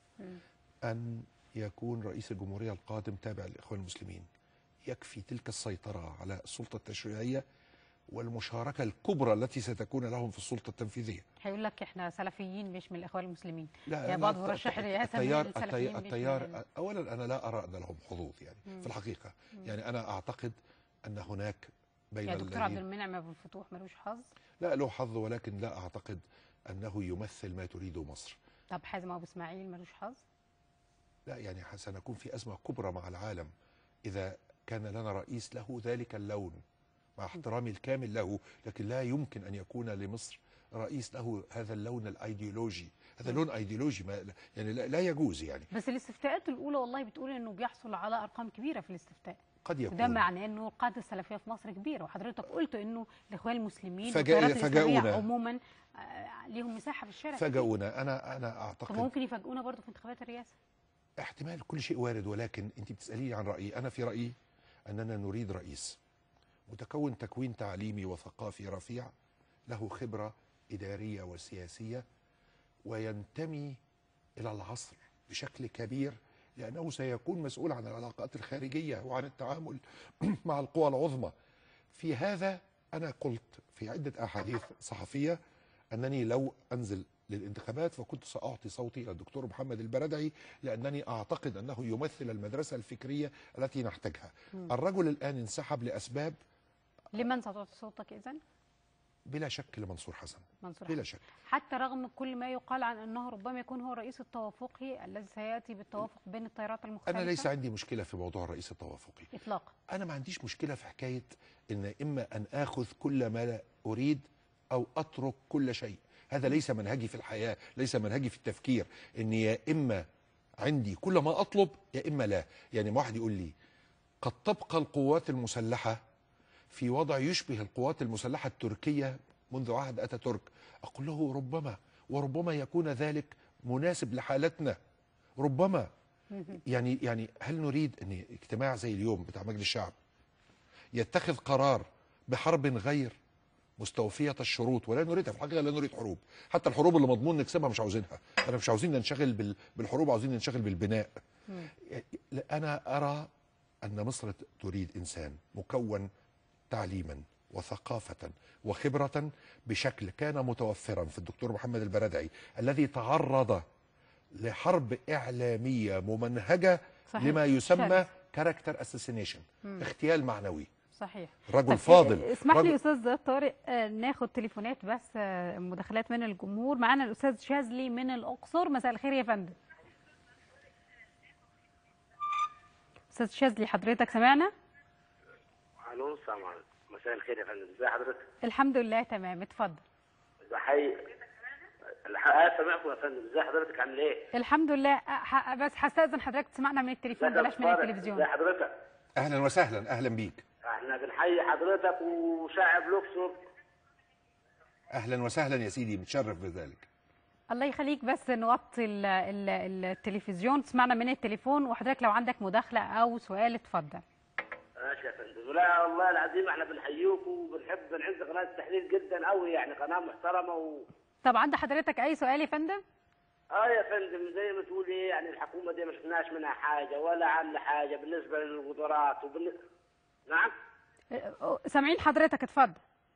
أن يكون رئيس الجمهورية القادم تابع للإخوان المسلمين يكفي تلك السيطرة على السلطة التشريعية والمشاركة الكبرى التي ستكون لهم في السلطة التنفيذية هيقول لك احنا سلفيين مش من الاخوان المسلمين لا يعني لا، بعض الت- مرشحي الرئاسه من التيار السلفيين التيار, مش من التيار ال- اولا انا لا ارى ان لهم حظوظ يعني مم. في الحقيقه يعني انا اعتقد ان هناك بين يا دكتور عبد الذين المنعم ابو الفتوح ملوش حظ لا له حظ ولكن لا اعتقد انه يمثل ما تريده مصر طب حازم ابو اسماعيل ملوش حظ لا يعني سنكون في ازمه كبرى مع العالم اذا كان لنا رئيس له ذلك اللون مع احترامي الكامل له لكن لا يمكن ان يكون لمصر رئيس له هذا اللون الايديولوجي هذا لون ايديولوجي ما يعني لا, لا يجوز يعني بس الاستفتاءات الاولى والله بتقول انه بيحصل على ارقام كبيره في الاستفتاء قد يكون وده معناه انه القاده السلفيه في مصر كبيره وحضرتك قلت انه الاخوان المسلمين فجأ- والتيارات الإسلامية فجأونا. عموما آه، ليهم مساحه في الشارع فاجئونا انا انا طب اعتقد ممكن يفاجئونا برضه في انتخابات الرئاسه احتمال كل شيء وارد ولكن انت بتساليني عن رايي انا في رايي اننا نريد رئيس متكون تكوين تعليمي وثقافي رفيع له خبره اداريه وسياسيه وينتمي الى العصر بشكل كبير لانه سيكون مسؤول عن العلاقات الخارجيه وعن التعامل مع القوى العظمى في هذا انا قلت في عده احاديث صحفيه انني لو انزل للانتخابات فكنت ساعطي صوتي الى الدكتور محمد البردعي لانني اعتقد انه يمثل المدرسه الفكريه التي نحتاجها. مم. الرجل الان انسحب لاسباب لمن ستعطي صوتك اذا بلا شك لمنصور حسن منصور بلا حسن. شك حتى رغم كل ما يقال عن انه ربما يكون هو الرئيس التوافقي الذي سياتي بالتوافق بين التيارات المختلفه انا ليس عندي مشكله في موضوع الرئيس التوافقي اطلاقا انا ما عنديش مشكله في حكايه ان اما ان اخذ كل ما لا اريد او اترك كل شيء هذا ليس منهجي في الحياه ليس منهجي في التفكير ان يا اما عندي كل ما اطلب يا اما لا يعني ما واحد يقول لي قد تبقى القوات المسلحه في وضع يشبه القوات المسلحه التركيه منذ عهد اتاتورك اقول له ربما وربما يكون ذلك مناسب لحالتنا ربما يعني يعني هل نريد ان اجتماع زي اليوم بتاع مجلس الشعب يتخذ قرار بحرب غير مستوفية الشروط ولا نريدها في الحقيقة لا نريد حروب حتى الحروب اللي مضمون نكسبها مش عاوزينها أنا مش عاوزين ننشغل بال- بالحروب عاوزين ننشغل بالبناء لا، أنا أرى أن مصر تريد إنسان مكون تعليما وثقافة وخبرة بشكل كان متوفرا في الدكتور محمد البردعي الذي تعرض لحرب اعلاميه ممنهجه صحيح. لما يسمى شرس. كاركتر اساسينيشن مم. اغتيال معنوي صحيح رجل طب، فاضل آه، اسمح لي رجل- استاذ طارق آه، ناخد تليفونات بس آه، مداخلات من الجمهور معانا الاستاذ شاذلي من الاقصر مساء الخير يا فندم استاذ شاذلي حضرتك سمعنا الو السلام عليكم مساء الخير يا فندم ازي حضرتك الحمد لله تمام اتفضل بحيي الحقيقه سامعكم يا فندم ازي حضرتك عامل ايه الحمد لله آه، ح- بس هستاذن حضرتك تسمعنا من التليفون ازيك يا بلاش من طارق؟ التلفزيون ازي حضرتك اهلا وسهلا اهلا بيك احنا بنحيي حضرتك وشعب الاقصر اهلا وسهلا يا سيدي متشرف بذلك الله يخليك بس نوطي ال- ال- التلفزيون تسمعنا من التليفون وحضرتك لو عندك مداخله او سؤال اتفضل ماشي يا فندم لا والله العظيم احنا بنحييكم وبنحب بنعز قناه التحليل جدا قوي يعني قناه محترمه و... طب عند حضرتك اي سؤال يا فندم اه يا فندم زي ما تقول ايه يعني الحكومه دي ما شفناش منها حاجه ولا عامله حاجه بالنسبه للوزارات وبالن... نعم آه، سامعين حضرتك اتفضل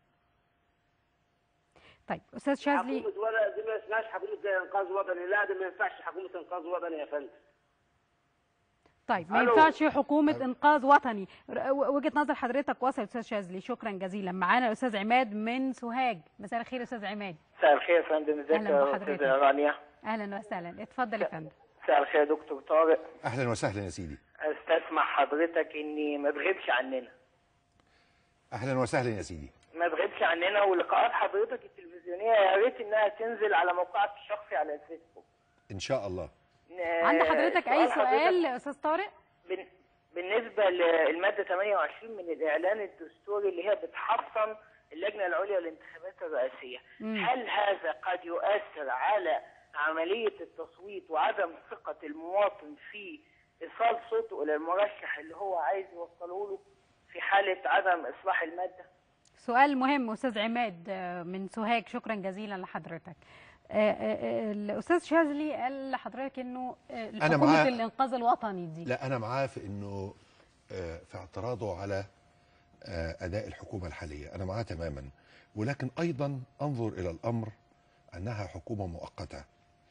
طيب استاذ شاذلي حكومه ولا دي ما اسمهاش حكومه انقاذ وطني لا دي ما ينفعش حكومه انقاذ وطني يا فندم طيب ما ألو. ينفعش حكومه انقاذ وطني ر- و- وجهه نظر حضرتك وصلت استاذ شاذلي شكرا جزيلا معانا الاستاذ عماد من سوهاج مساء الخير يا استاذ عماد مساء الخير يا فندم ازيك أهلا يا بحضرتك. استاذه رانيا اهلا وسهلا اتفضل يا فندم مساء الخير يا دكتور طارق اهلا وسهلا يا سيدي استسمح حضرتك اني ما تغيبش عننا اهلا وسهلا يا سيدي ما تغيبش عننا ولقاءات حضرتك التلفزيونيه يا ريت انها تنزل على موقعك الشخصي على الفيسبوك ان شاء الله عند حضرتك اي سؤال سؤال يا استاذ طارق بن- بالنسبه للماده 28 من الاعلان الدستوري اللي هي بتحصن اللجنه العليا للانتخابات الرئاسيه مم. هل هذا قد يؤثر على عمليه التصويت وعدم ثقه المواطن في ايصال صوته الى المرشح اللي هو عايز يوصله له في حاله عدم اصلاح الماده سؤال مهم استاذ عماد آه، من سوهاج شكرا جزيلا لحضرتك آه، آه، آه، الاستاذ شاذلي قال لحضرتك انه آه، أنا حكومه معاه. الانقاذ الوطني دي لا انا معاه في انه آه، في اعتراضه على آه، اداء الحكومه الحاليه انا معاه تماما ولكن ايضا انظر الى الامر انها حكومه مؤقته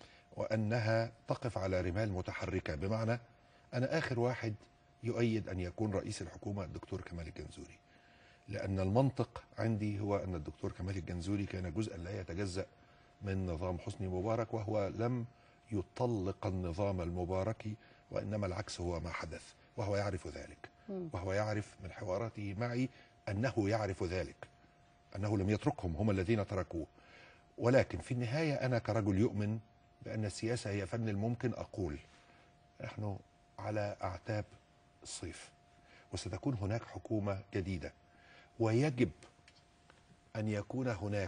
وانها تقف على رمال متحركه بمعنى انا اخر واحد يؤيد ان يكون رئيس الحكومه الدكتور كمال الجنزوري لان المنطق عندي هو ان الدكتور كمال الجنزوري كان جزءا لا يتجزا من نظام حسني مبارك وهو لم يطلق النظام المباركي وانما العكس هو ما حدث وهو يعرف ذلك مم. وهو يعرف من حواراته معي انه يعرف ذلك انه لم يتركهم هم الذين تركوه ولكن في النهايه انا كرجل يؤمن بان السياسه هي فن الممكن اقول نحن على اعتاب الصيف وستكون هناك حكومه جديده ويجب ان يكون هناك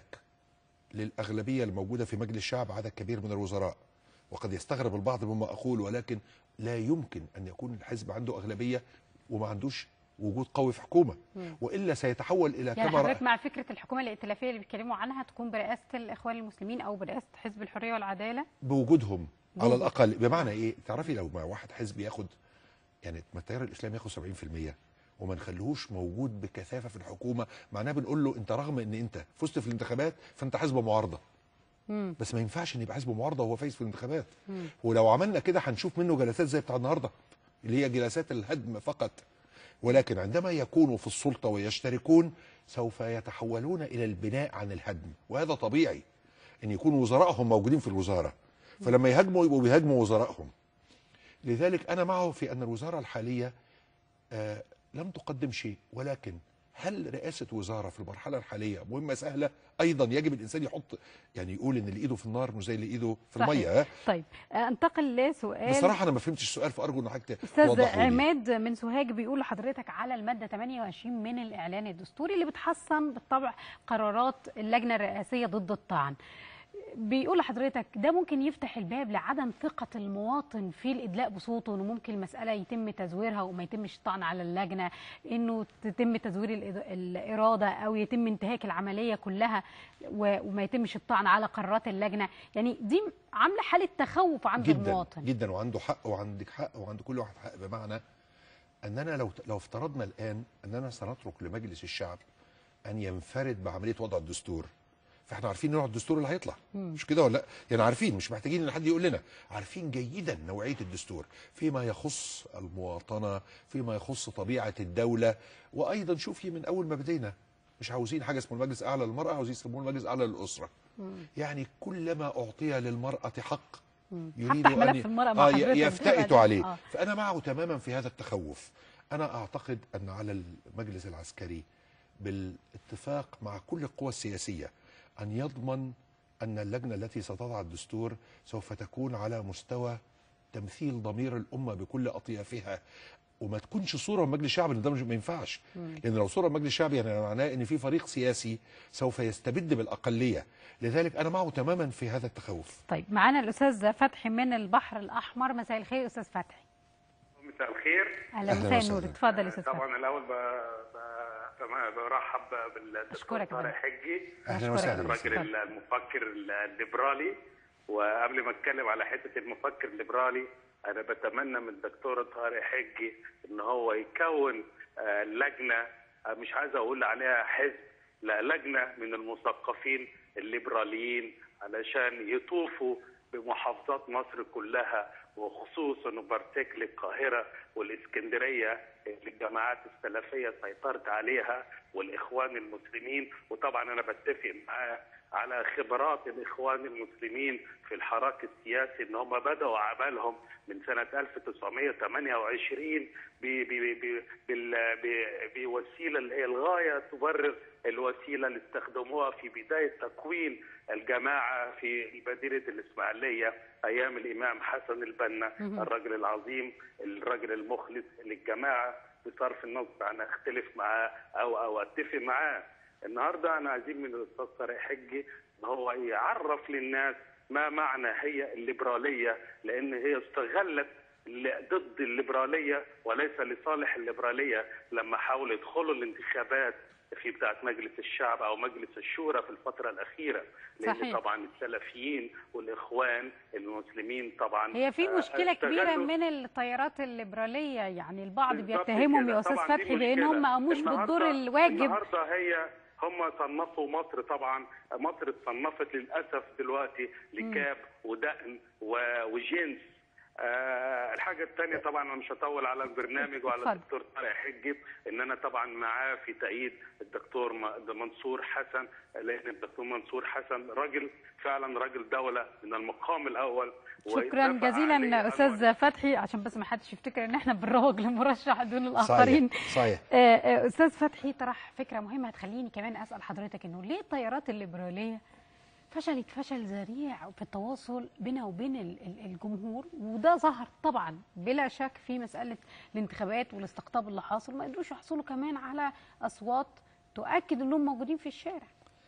للاغلبيه الموجوده في مجلس الشعب عدد كبير من الوزراء وقد يستغرب البعض مما اقول ولكن لا يمكن ان يكون الحزب عنده اغلبيه وما عندوش وجود قوي في حكومه مم. والا سيتحول الى يعني كما حضرتك مع فكره الحكومه الائتلافيه اللي بيتكلموا عنها تكون برئاسه الاخوان المسلمين او برئاسه حزب الحريه والعداله بوجودهم على بوجود. الاقل بمعنى ايه تعرفي لو ما واحد حزب ياخد يعني ما التيار الاسلامي ياخد 70% وما نخليهوش موجود بكثافه في الحكومه معناه بنقول له انت رغم ان انت فزت في الانتخابات فانت حزب معارضه مم. بس ما ينفعش ان يبقى حزب معارضه وهو فايز في الانتخابات مم. ولو عملنا كده هنشوف منه جلسات زي بتاع النهارده اللي هي جلسات الهدم فقط ولكن عندما يكونوا في السلطه ويشتركون سوف يتحولون الى البناء عن الهدم وهذا طبيعي ان يكون وزرائهم موجودين في الوزاره فلما يهاجموا يبقوا بيهاجموا وزرائهم لذلك انا معه في ان الوزاره الحاليه آه لم تقدم شيء ولكن هل رئاسه وزاره في المرحله الحاليه مهمه سهله ايضا يجب الانسان يحط يعني يقول ان اللي ايده في النار مش زي اللي ايده في صحيح. الميه ها طيب آه، انتقل لسؤال بصراحه انا ما فهمتش السؤال فارجو ان حضرتك استاذ توضحوا لي. عماد من سوهاج بيقول لحضرتك على الماده 28 من الاعلان الدستوري اللي بتحصن بالطبع قرارات اللجنه الرئاسيه ضد الطعن بيقول لحضرتك ده ممكن يفتح الباب لعدم ثقة المواطن في الإدلاء بصوته إنه ممكن المسألة يتم تزويرها وما يتمش الطعن على اللجنة إنه تتم تزوير الإد- الإرادة أو يتم انتهاك العملية كلها و- وما يتمش الطعن على قرارات اللجنة يعني دي عاملة حالة تخوف عند جدا المواطن جدا وعنده حق وعندك حق وعند كل واحد حق بمعنى اننا لو لو افترضنا الان اننا سنترك لمجلس الشعب ان ينفرد بعمليه وضع الدستور فاحنا عارفين نوع الدستور اللي هيطلع مش كده ولا لا يعني عارفين مش محتاجين ان حد يقول لنا عارفين جيدا نوعيه الدستور فيما يخص المواطنه فيما يخص طبيعه الدوله وايضا شوفي من اول ما بدينا مش عاوزين حاجه اسمه المجلس الاعلى للمراه عاوزين يسموه المجلس الاعلى للاسره يعني كلما اعطي للمراه حق يريد هفتح ان ملف المرأة مع آه حضرتك يفتئت دلوقتي. عليه آه. فانا معه تماما في هذا التخوف انا اعتقد ان على المجلس العسكري بالاتفاق مع كل القوى السياسيه ان يضمن ان اللجنه التي ستضع الدستور سوف تكون على مستوى تمثيل ضمير الامه بكل اطيافها وما تكونش صوره من مجلس الشعب ان ده مش- ما ينفعش لان لو صوره من مجلس الشعب يعني معناه ان في فريق سياسي سوف يستبد بالاقليه لذلك انا معه تماما في هذا التخوف طيب معانا الاستاذ فتحي من البحر الاحمر مساء الخير استاذ فتحي مساء الخير اهلا أهلاً مساء وسهلاً. النور اتفضل يا استاذ فتحي طبعا الاول ب... ب... تمام برحب بالدكتور أشكرك يا طارق فندم. حجي اهلا أشكرك. وسهلا الراجل المفكر الليبرالي وقبل ما اتكلم على حته المفكر الليبرالي انا بتمنى من الدكتور طارق حجي ان هو يكون آه، لجنه آه، مش عايز اقول عليها حزب لا لجنه من المثقفين الليبراليين علشان يطوفوا بمحافظات مصر كلها وخصوصا وبارتكل القاهره والاسكندريه اللي الجماعات السلفيه سيطرت عليها والاخوان المسلمين وطبعا انا بتفق معاه على خبرات الاخوان المسلمين في الحراك السياسي ان هم بداوا اعمالهم من سنه 1928 ب- ب- ب- بال- ب- بوسيله اللي هي الغايه تبرر الوسيله اللي استخدموها في بدايه تكوين الجماعه في مدينه الاسماعيليه ايام الامام حسن البنا الرجل العظيم الرجل المخلص للجماعه بصرف النظر عن اختلف معاه او او اتفق معاه النهارده انا عايزين من الاستاذ طارق حجي ان هو يعرف للناس ما معنى هي الليبراليه لان هي استغلت ل- ضد الليبراليه وليس لصالح الليبراليه لما حاولوا يدخلوا الانتخابات في بتاعه مجلس الشعب او مجلس الشورى في الفتره الاخيره لان صحيح. طبعا السلفيين والاخوان المسلمين طبعا هي في آه، مشكلة كبيرة استغلوا- من التيارات الليبرالية يعني البعض بالظبط بيتهمهم كده. يا أستاذ طبعاً دي فتحي بأن مشكلة. هم ما قاموش النهاردة- بالدور الواجب النهارده هي هم صنفوا مصر طبعا مصر اتصنفت للاسف دلوقتي لكاب ودقن و- وجنس آه الحاجة الثانية طبعا أنا مش هطول على البرنامج وعلى اتفضل. الدكتور طارق حجي إن أنا طبعا معاه في تأييد الدكتور م- منصور حسن لأن الدكتور منصور حسن راجل فعلا راجل دولة من المقام الأول شكرا واتفق عليه جزيلا أستاذ أنور. فتحي عشان بس ما حدش يفتكر إن إحنا بنروج لمرشح دون الآخرين صحيح صحيح آه، آه، أستاذ فتحي طرح فكرة مهمة هتخليني كمان أسأل حضرتك إنه ليه التيارات الليبرالية فشلت فشل ذريع في التواصل بينها وبين ال- ال- الجمهور وده ظهر طبعا بلا شك في مسألة الانتخابات والاستقطاب اللي حاصل ما قدروش يحصلوا كمان على أصوات تؤكد إنهم موجودين في الشارع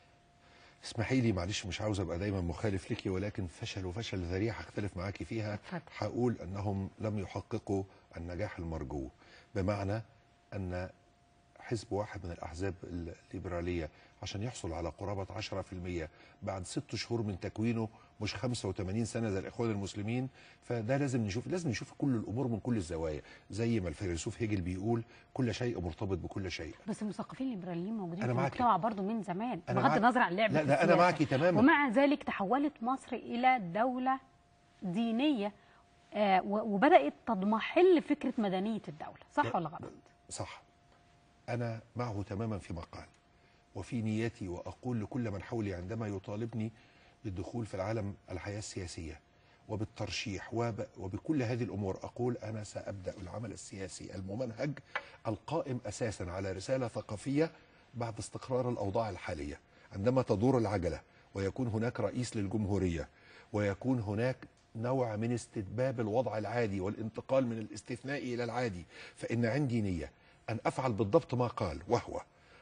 اسمحي لي معلش مش عاوز ابقى دايما مخالف لك ولكن فشل وفشل ذريع هختلف معاكي فيها اتفضل. هقول انهم لم يحققوا النجاح المرجو بمعنى ان حزب واحد من الاحزاب الليبراليه عشان يحصل على قرابه 10% بعد ست شهور من تكوينه مش 85 سنه زي الاخوان المسلمين فده لازم نشوف لازم نشوف كل الامور من كل الزوايا زي ما الفيلسوف هيجل بيقول كل شيء مرتبط بكل شيء بس المثقفين الليبراليين موجودين أنا في معاكي. المجتمع برضو من زمان أنا بغض معاك- النظر عن اللعب لا في لا انا السياسة. معاكي تماما ومع ذلك تحولت مصر إلى دولة دينية آه و- وبدأت تضمحل فكرة مدنية الدولة صح لا، ولا غلط؟ صح أنا معه تماما فيما قال وفي نيتي وأقول لكل من حولي عندما يطالبني بالدخول في العالم الحياة السياسية وبالترشيح وب... وبكل هذه الأمور أقول أنا سأبدأ العمل السياسي الممنهج القائم أساسا على رسالة ثقافية بعد استقرار الأوضاع الحالية عندما تدور العجلة ويكون هناك رئيس للجمهورية ويكون هناك نوع من استتباب الوضع العادي والانتقال من الاستثناء إلى العادي فإن عندي نية أن أفعل بالضبط ما قال وهو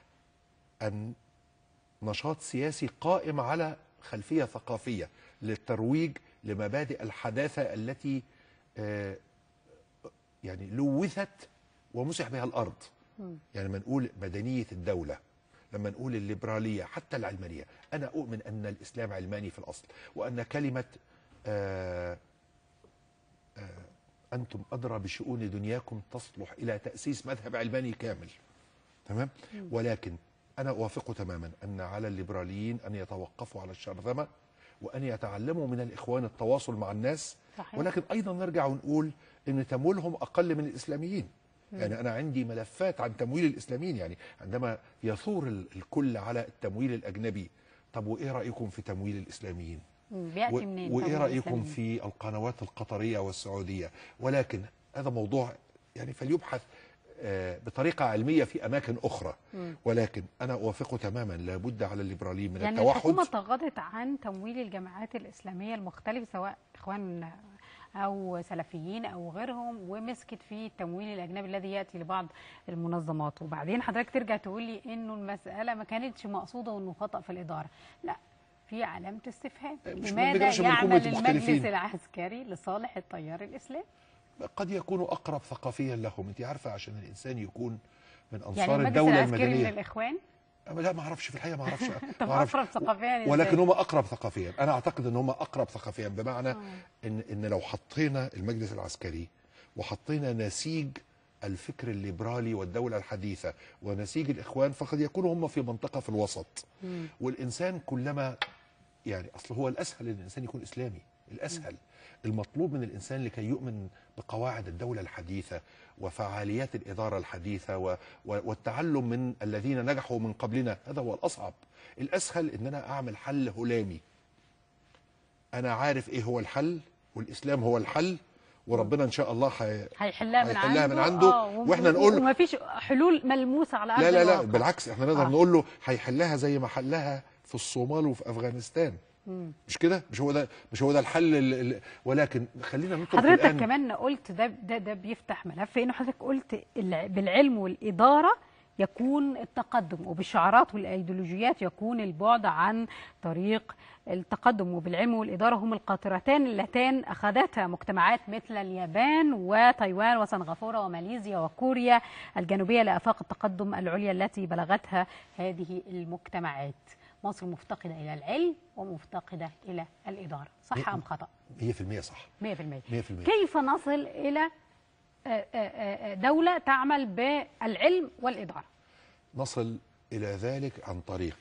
أن نشاط سياسي قائم على خلفية ثقافية للترويج لمبادئ الحداثة التي آه، يعني لوثت ومسح بها الأرض يعني لما نقول مدنية الدولة لما نقول الليبرالية حتى العلمانية أنا أؤمن أن الإسلام علماني في الأصل وأن كلمة آه آه أنتم أدرى بشؤون دنياكم تصلح إلى تأسيس مذهب علماني كامل تمام ولكن انا اوافقه تماما ان على الليبراليين ان يتوقفوا على الشرذمه وان يتعلموا من الاخوان التواصل مع الناس صحيح. ولكن ايضا نرجع ونقول ان تمويلهم اقل من الاسلاميين مم. يعني انا عندي ملفات عن تمويل الاسلاميين يعني عندما يثور ال- الكل على التمويل الاجنبي طب وايه رايكم في تمويل الاسلاميين مم. بياتي و- منين وايه تمويل رايكم الإسلاميين؟ في القنوات القطريه والسعوديه ولكن هذا موضوع يعني فليبحث آه، بطريقه علميه في اماكن اخرى مم. ولكن انا اوافقه تماما لابد على الليبراليين من يعني التوحد الحكومة تغاضت عن تمويل الجماعات الإسلامية المختلفة سواء إخوان أو سلفيين أو غيرهم ومسكت في التمويل الأجنبي الذي يأتي لبعض المنظمات وبعدين حضرتك ترجع تقول لي إنه المسألة ما كانتش مقصودة وإنه خطأ في الإدارة لا في علامة استفهام مش لماذا بنقدرش بنكون يعمل مختلفين. المجلس العسكري لصالح التيار الإسلامي قد يكونوا اقرب ثقافيا لهم انت عارفه عشان الانسان يكون من انصار يعني المجلس الدوله العسكري من المدنيه الإخوان أما لا ما اعرفش في الحقيقه ما اعرفش طب ما أعرفش. أقرب ثقافيا إزاي؟ ولكن هم اقرب ثقافيا انا اعتقد ان هم اقرب ثقافيا بمعنى آه. ان ان لو حطينا المجلس العسكري وحطينا نسيج الفكر الليبرالي والدوله الحديثه ونسيج الاخوان فقد يكونوا هم في منطقه في الوسط مم. والانسان كلما يعني اصل هو الاسهل ان الانسان يكون اسلامي الاسهل المطلوب من الانسان لكي يؤمن بقواعد الدوله الحديثه وفعاليات الاداره الحديثه و و والتعلم من الذين نجحوا من قبلنا هذا هو الاصعب الاسهل ان انا اعمل حل هلامي انا عارف ايه هو الحل والاسلام هو الحل وربنا ان شاء الله حي... هيحلها من هيحلها عنده من عنده آه، و- واحنا نقول وما فيش حلول ملموسه على ارض لا لا لا الواقع. بالعكس احنا نقدر آه. نقول له هيحلها زي ما حلها في الصومال وفي افغانستان مم. مش كده مش هو ده مش هو ده الحل ال- ال- ولكن خلينا نترك حضرتك الان كمان قلت ده ده ده بيفتح ملف انه حضرتك قلت الع- بالعلم والاداره يكون التقدم وبالشعارات والايديولوجيات يكون البعد عن طريق التقدم وبالعلم والاداره هم القاطرتان اللتان اخذتها مجتمعات مثل اليابان وتايوان وسنغافوره وماليزيا وكوريا الجنوبيه لافاق التقدم العليا التي بلغتها هذه المجتمعات. مصر مفتقده الى العلم ومفتقده الى الاداره، صح ام خطا؟ 100% صح 100% 100% كيف نصل الى آه، آه، آه، دوله تعمل بالعلم والاداره نصل الى ذلك عن طريق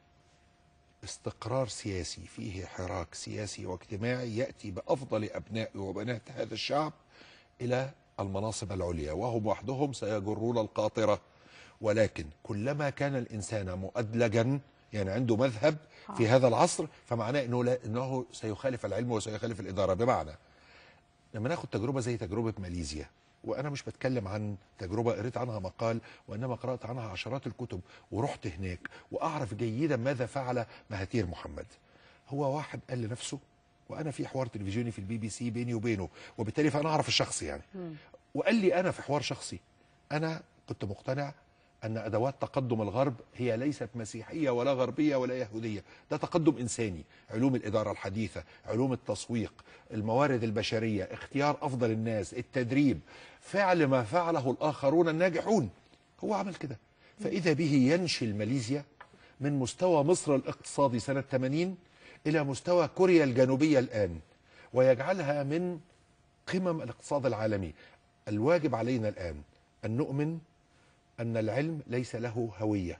استقرار سياسي فيه حراك سياسي واجتماعي ياتي بافضل ابناء وبنات هذا الشعب الى المناصب العليا وهم وحدهم سيجرون القاطره ولكن كلما كان الانسان مؤدلجا يعني عنده مذهب في هذا العصر فمعناه انه لا انه سيخالف العلم وسيخالف الاداره بمعنى لما ناخد تجربه زي تجربه ماليزيا وانا مش بتكلم عن تجربه قريت عنها مقال وانما قرات عنها عشرات الكتب ورحت هناك واعرف جيدا ماذا فعل مهاتير محمد هو واحد قال لنفسه وانا في حوار تلفزيوني في البي بي سي بيني وبينه وبالتالي فانا اعرف الشخص يعني وقال لي انا في حوار شخصي انا كنت مقتنع ان ادوات تقدم الغرب هي ليست مسيحيه ولا غربيه ولا يهوديه ده تقدم انساني علوم الاداره الحديثه علوم التسويق الموارد البشريه اختيار افضل الناس التدريب فعل ما فعله الاخرون الناجحون هو عمل كده فاذا به ينشل ماليزيا من مستوى مصر الاقتصادي سنه 80 الى مستوى كوريا الجنوبيه الان ويجعلها من قمم الاقتصاد العالمي الواجب علينا الان ان نؤمن ان العلم ليس له هويه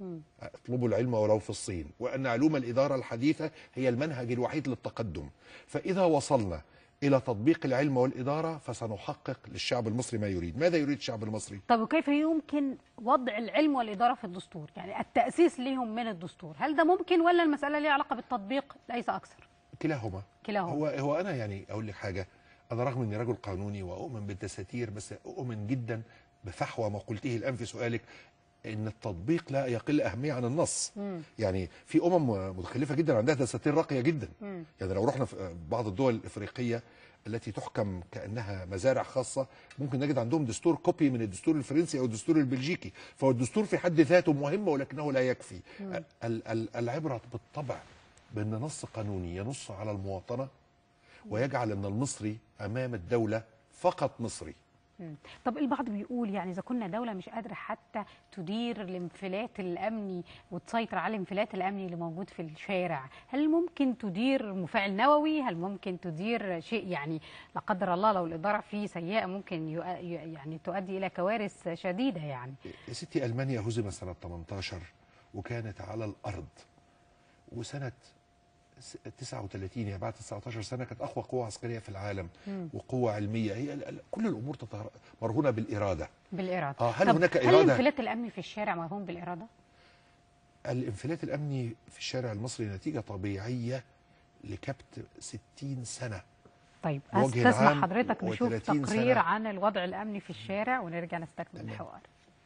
اطلبوا العلم ولو في الصين وان علوم الاداره الحديثه هي المنهج الوحيد للتقدم فاذا وصلنا الى تطبيق العلم والاداره فسنحقق للشعب المصري ما يريد ماذا يريد الشعب المصري طب وكيف يمكن وضع العلم والاداره في الدستور يعني التاسيس ليهم من الدستور هل ده ممكن ولا المساله ليها علاقه بالتطبيق ليس اكثر كلاهما كلاهما. هو هو انا يعني اقول لك حاجه انا رغم اني رجل قانوني واؤمن بالدساتير بس اؤمن جدا بفحوى ما قلته الان في سؤالك ان التطبيق لا يقل اهميه عن النص مم. يعني في امم متخلفه جدا عندها دساتير راقيه جدا مم. يعني لو رحنا في بعض الدول الافريقيه التي تحكم كانها مزارع خاصه ممكن نجد عندهم دستور كوبي من الدستور الفرنسي او الدستور البلجيكي فهو الدستور في حد ذاته مهم ولكنه لا يكفي مم. ال- ال- العبره بالطبع بان نص قانوني ينص على المواطنه ويجعل ان المصري امام الدوله فقط مصري مم. طب البعض بيقول يعني اذا كنا دوله مش قادره حتى تدير الانفلات الامني وتسيطر على الانفلات الامني اللي موجود في الشارع هل ممكن تدير مفاعل نووي هل ممكن تدير شيء يعني لا قدر الله لو الاداره فيه سيئه ممكن يؤ- يعني تؤدي الى كوارث شديده يعني يا ستي المانيا هزم سنه 18 وكانت على الارض وسنه س- 39 يعني بعد 19 سنه كانت اقوى قوه عسكريه في العالم مم. وقوه علميه هي ال- ال- كل الامور تتهر- مرهونه بالاراده بالاراده آه، هل طب هناك هل إرادة؟ الانفلات الامني في الشارع مرهون بالاراده الانفلات الامني في الشارع المصري نتيجه طبيعيه لكبت 60 سنه طيب بوجه استسمح العام حضرتك نشوف و30 تقرير سنة. عن الوضع الامني في الشارع ونرجع نستكمل الحوار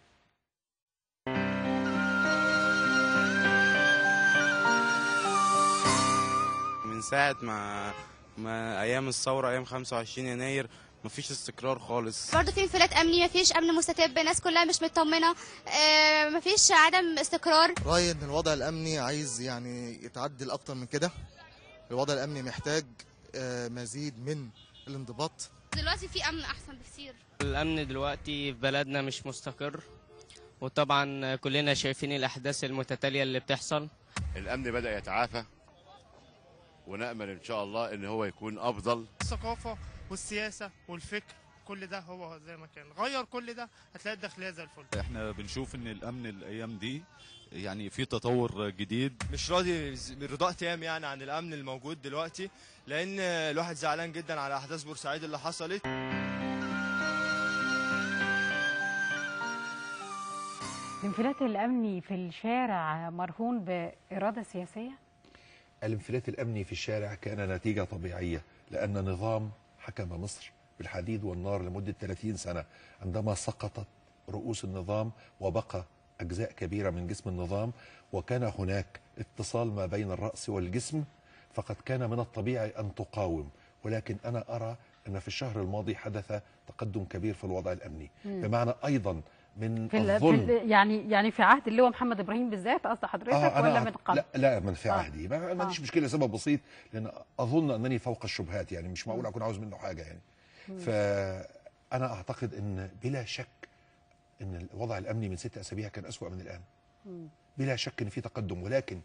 من ساعة ما ما أيام الثورة أيام 25 يناير مفيش استقرار خالص برضه في انفلات امني مفيش امن مستتب الناس كلها مش مطمنه آه، مفيش عدم استقرار رأيي إن الوضع الأمني عايز يعني يتعدل أكتر من كده الوضع الأمني محتاج آه، مزيد من الانضباط دلوقتي في امن احسن بكتير الأمن دلوقتي في بلدنا مش مستقر وطبعا كلنا شايفين الأحداث المتتالية اللي بتحصل الامن بدا يتعافى ونامل ان شاء الله ان هو يكون افضل الثقافه والسياسه والفكر كل ده هو زي ما كان غير كل ده هتلاقي الداخليه زي الفل احنا بنشوف ان الامن الايام دي يعني في تطور جديد مش راضي رضاء تام يعني عن الامن الموجود دلوقتي لان الواحد زعلان جدا على احداث بورسعيد اللي حصلت الانفلات الامني في الشارع مرهون باراده سياسيه الانفلات الامني في الشارع كان نتيجه طبيعيه لان نظام حكم مصر بالحديد والنار لمده 30 سنه عندما سقطت رؤوس النظام وبقى اجزاء كبيره من جسم النظام وكان هناك اتصال ما بين الراس والجسم فقد كان من الطبيعي ان تقاوم ولكن انا ارى ان في الشهر الماضي حدث تقدم كبير في الوضع الامني مم. بمعنى ايضا من في, ال... في الظلم ال... يعني يعني في عهد اللواء محمد ابراهيم بالذات قصد حضرتك آه ولا أعت- من قبل لا لا من في آه. عهدي ما ما عنديش آه. مشكله سبب بسيط لان اظن انني فوق الشبهات يعني مش معقول اكون عاوز منه حاجه يعني مم. فانا اعتقد ان بلا شك ان الوضع الامني من ست اسابيع كان اسوا من الان مم. بلا شك ان في تقدم ولكن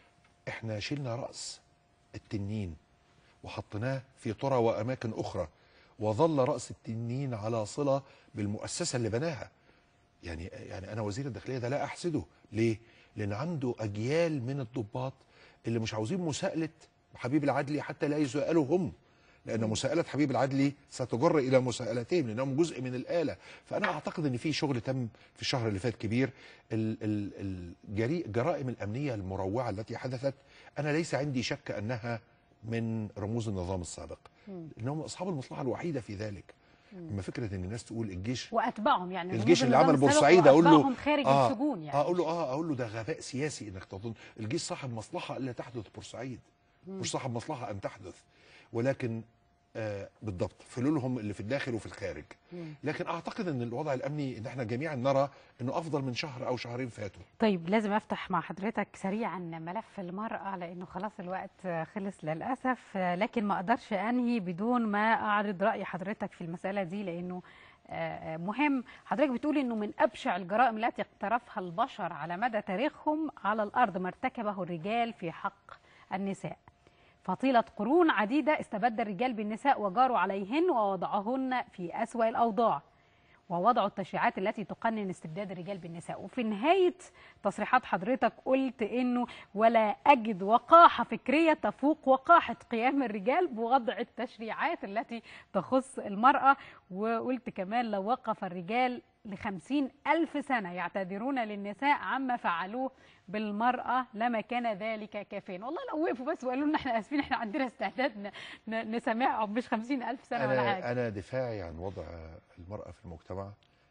احنا شلنا راس التنين وحطيناه في ترى واماكن اخرى وظل راس التنين على صله بالمؤسسه اللي بناها يعني يعني انا وزير الداخليه ده لا احسده ليه لان عنده اجيال من الضباط اللي مش عاوزين مساءله حبيب العدلي حتى لا يسالوا هم لان مساءله حبيب العدلي ستجر الى مساءلتهم لانهم جزء من الاله فانا اعتقد ان في شغل تم في الشهر اللي فات كبير ال- ال- الجري- الجرائم الامنيه المروعه التي حدثت انا ليس عندي شك انها من رموز النظام السابق مم. انهم اصحاب المصلحه الوحيده في ذلك مم. اما فكره ان الناس تقول الجيش واتباعهم يعني الجيش رموز اللي عمل النظام السابق بورسعيد اقول له وأتباعهم خارج آه السجون يعني آه اقول له اه اقول له ده غباء سياسي انك تظن الجيش صاحب مصلحه الا تحدث بورسعيد مم. مش صاحب مصلحه ان تحدث ولكن آه بالضبط فلولهم اللي في الداخل وفي الخارج مم. لكن اعتقد ان الوضع الامني ان احنا جميعا نرى انه افضل من شهر او شهرين فاتوا طيب لازم افتح مع حضرتك سريعا ملف المرأة لانه خلاص الوقت خلص للاسف لكن ما اقدرش انهي بدون ما اعرض رأي حضرتك في المسألة دي لانه آه، مهم حضرتك بتقول انه من ابشع الجرائم التي اقترفها البشر على مدى تاريخهم على الارض ما ارتكبه الرجال في حق النساء فطيلة قرون عديدة استبد الرجال بالنساء وجاروا عليهن ووضعهن في أسوأ الأوضاع ووضعوا التشريعات التي تقنن استبداد الرجال بالنساء وفي نهاية تصريحات حضرتك قلت انه ولا اجد وقاحة فكرية تفوق وقاحة قيام الرجال بوضع التشريعات التي تخص المرأة وقلت كمان لو وقف الرجال لخمسين ألف سنة يعتذرون للنساء عما فعلوه بالمرأة لما كان ذلك كافيا والله لو وقفوا بس وقالوا لنا احنا اسفين احنا عندنا استعداد ن- ن- نسامحهم مش خمسين ألف سنة ولا حاجة انا انا دفاعي عن وضع المراه في المجتمع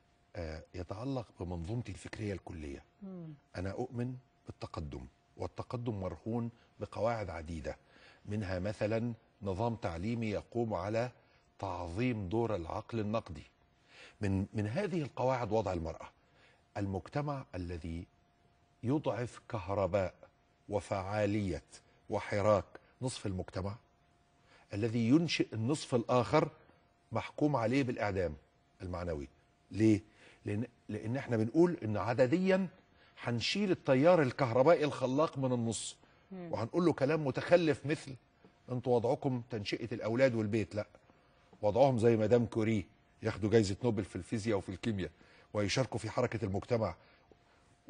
آه، يتعلق بمنظومتي الفكريه الكليه مم. أنا أؤمن بالتقدم والتقدم مرهون بقواعد عديدة منها مثلا نظام تعليمي يقوم على تعظيم دور العقل النقدي من من هذه القواعد وضع المرأة المجتمع الذي يضعف كهرباء وفعالية وحراك نصف المجتمع الذي ينشئ النصف الآخر محكوم عليه بالإعدام المعنوي ليه؟ لأن, لأن احنا بنقول إن عدديا هنشيل التيار الكهربائي الخلاق من النص مم. وهنقول له كلام متخلف مثل انتوا وضعكم تنشئة الأولاد والبيت لا وضعهم زي مدام كوري ياخدوا جايزة نوبل في الفيزياء وفي الكيمياء ويشاركوا في حركة المجتمع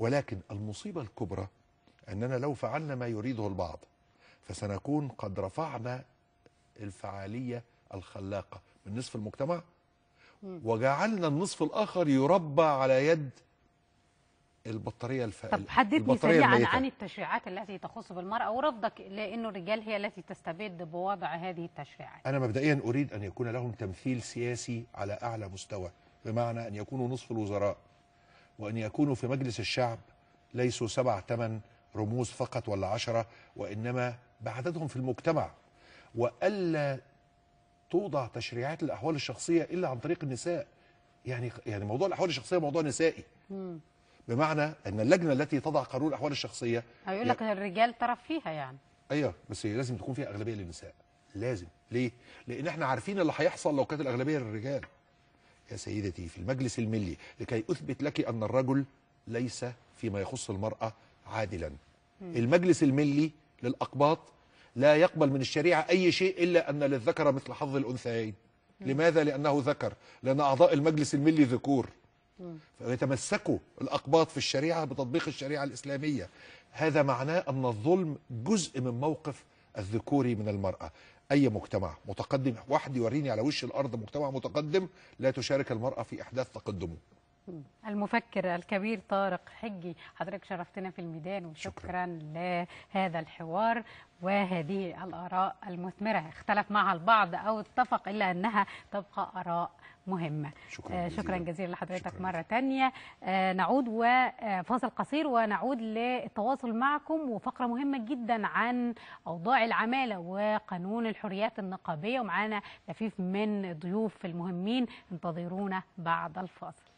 ولكن المصيبة الكبرى أننا لو فعلنا ما يريده البعض فسنكون قد رفعنا الفعالية الخلاقة من نصف المجتمع وجعلنا النصف الآخر يربى على يد البطارية الف... طب حددني البطارية سريعا الميتة. عن التشريعات التي تخص بالمرأة ورفضك لأنه الرجال هي التي تستبد بوضع هذه التشريعات أنا مبدئيا أريد أن يكون لهم تمثيل سياسي على أعلى مستوى بمعنى أن يكونوا نصف الوزراء وأن يكونوا في مجلس الشعب ليسوا سبع ثمان رموز فقط ولا عشرة وإنما بعددهم في المجتمع وألا توضع تشريعات الأحوال الشخصية إلا عن طريق النساء يعني يعني موضوع الأحوال الشخصية موضوع نسائي بمعنى أن اللجنة التي تضع قانون الأحوال الشخصية هيقول لك الرجال طرف فيها يعني ايوه بس لازم تكون فيها اغلبيه للنساء لازم ليه لان احنا عارفين اللي هيحصل لو كانت الاغلبيه للرجال يا سيدتي في المجلس الملي لكي اثبت لك ان الرجل ليس فيما يخص المراه عادلا مم. المجلس الملي للاقباط لا يقبل من الشريعه اي شيء الا ان للذكر مثل حظ الانثيين لماذا لانه ذكر لان اعضاء المجلس الملي ذكور فيتمسكوا الأقباط في الشريعة بتطبيق الشريعة الإسلامية هذا معناه أن الظلم جزء من موقف الذكوري من المرأة أي مجتمع متقدم واحد يوريني على وش الأرض مجتمع متقدم لا تشارك المرأة في إحداث تقدمه المفكر الكبير طارق حجي حضرتك شرفتنا في الميدان وشكرا لهذا الحوار وهذه الآراء المثمرة اختلف معها البعض أو اتفق إلا أنها تبقى آراء مهمة شكرا آه، جزيلا. شكرا جزيلا لحضرتك مرة تانية آه، نعود وفاصل قصير ونعود للتواصل معكم وفقرة مهمة جدا عن أوضاع العمالة وقانون الحريات النقابية ومعانا لفيف من ضيوف المهمين انتظرونا بعد الفاصل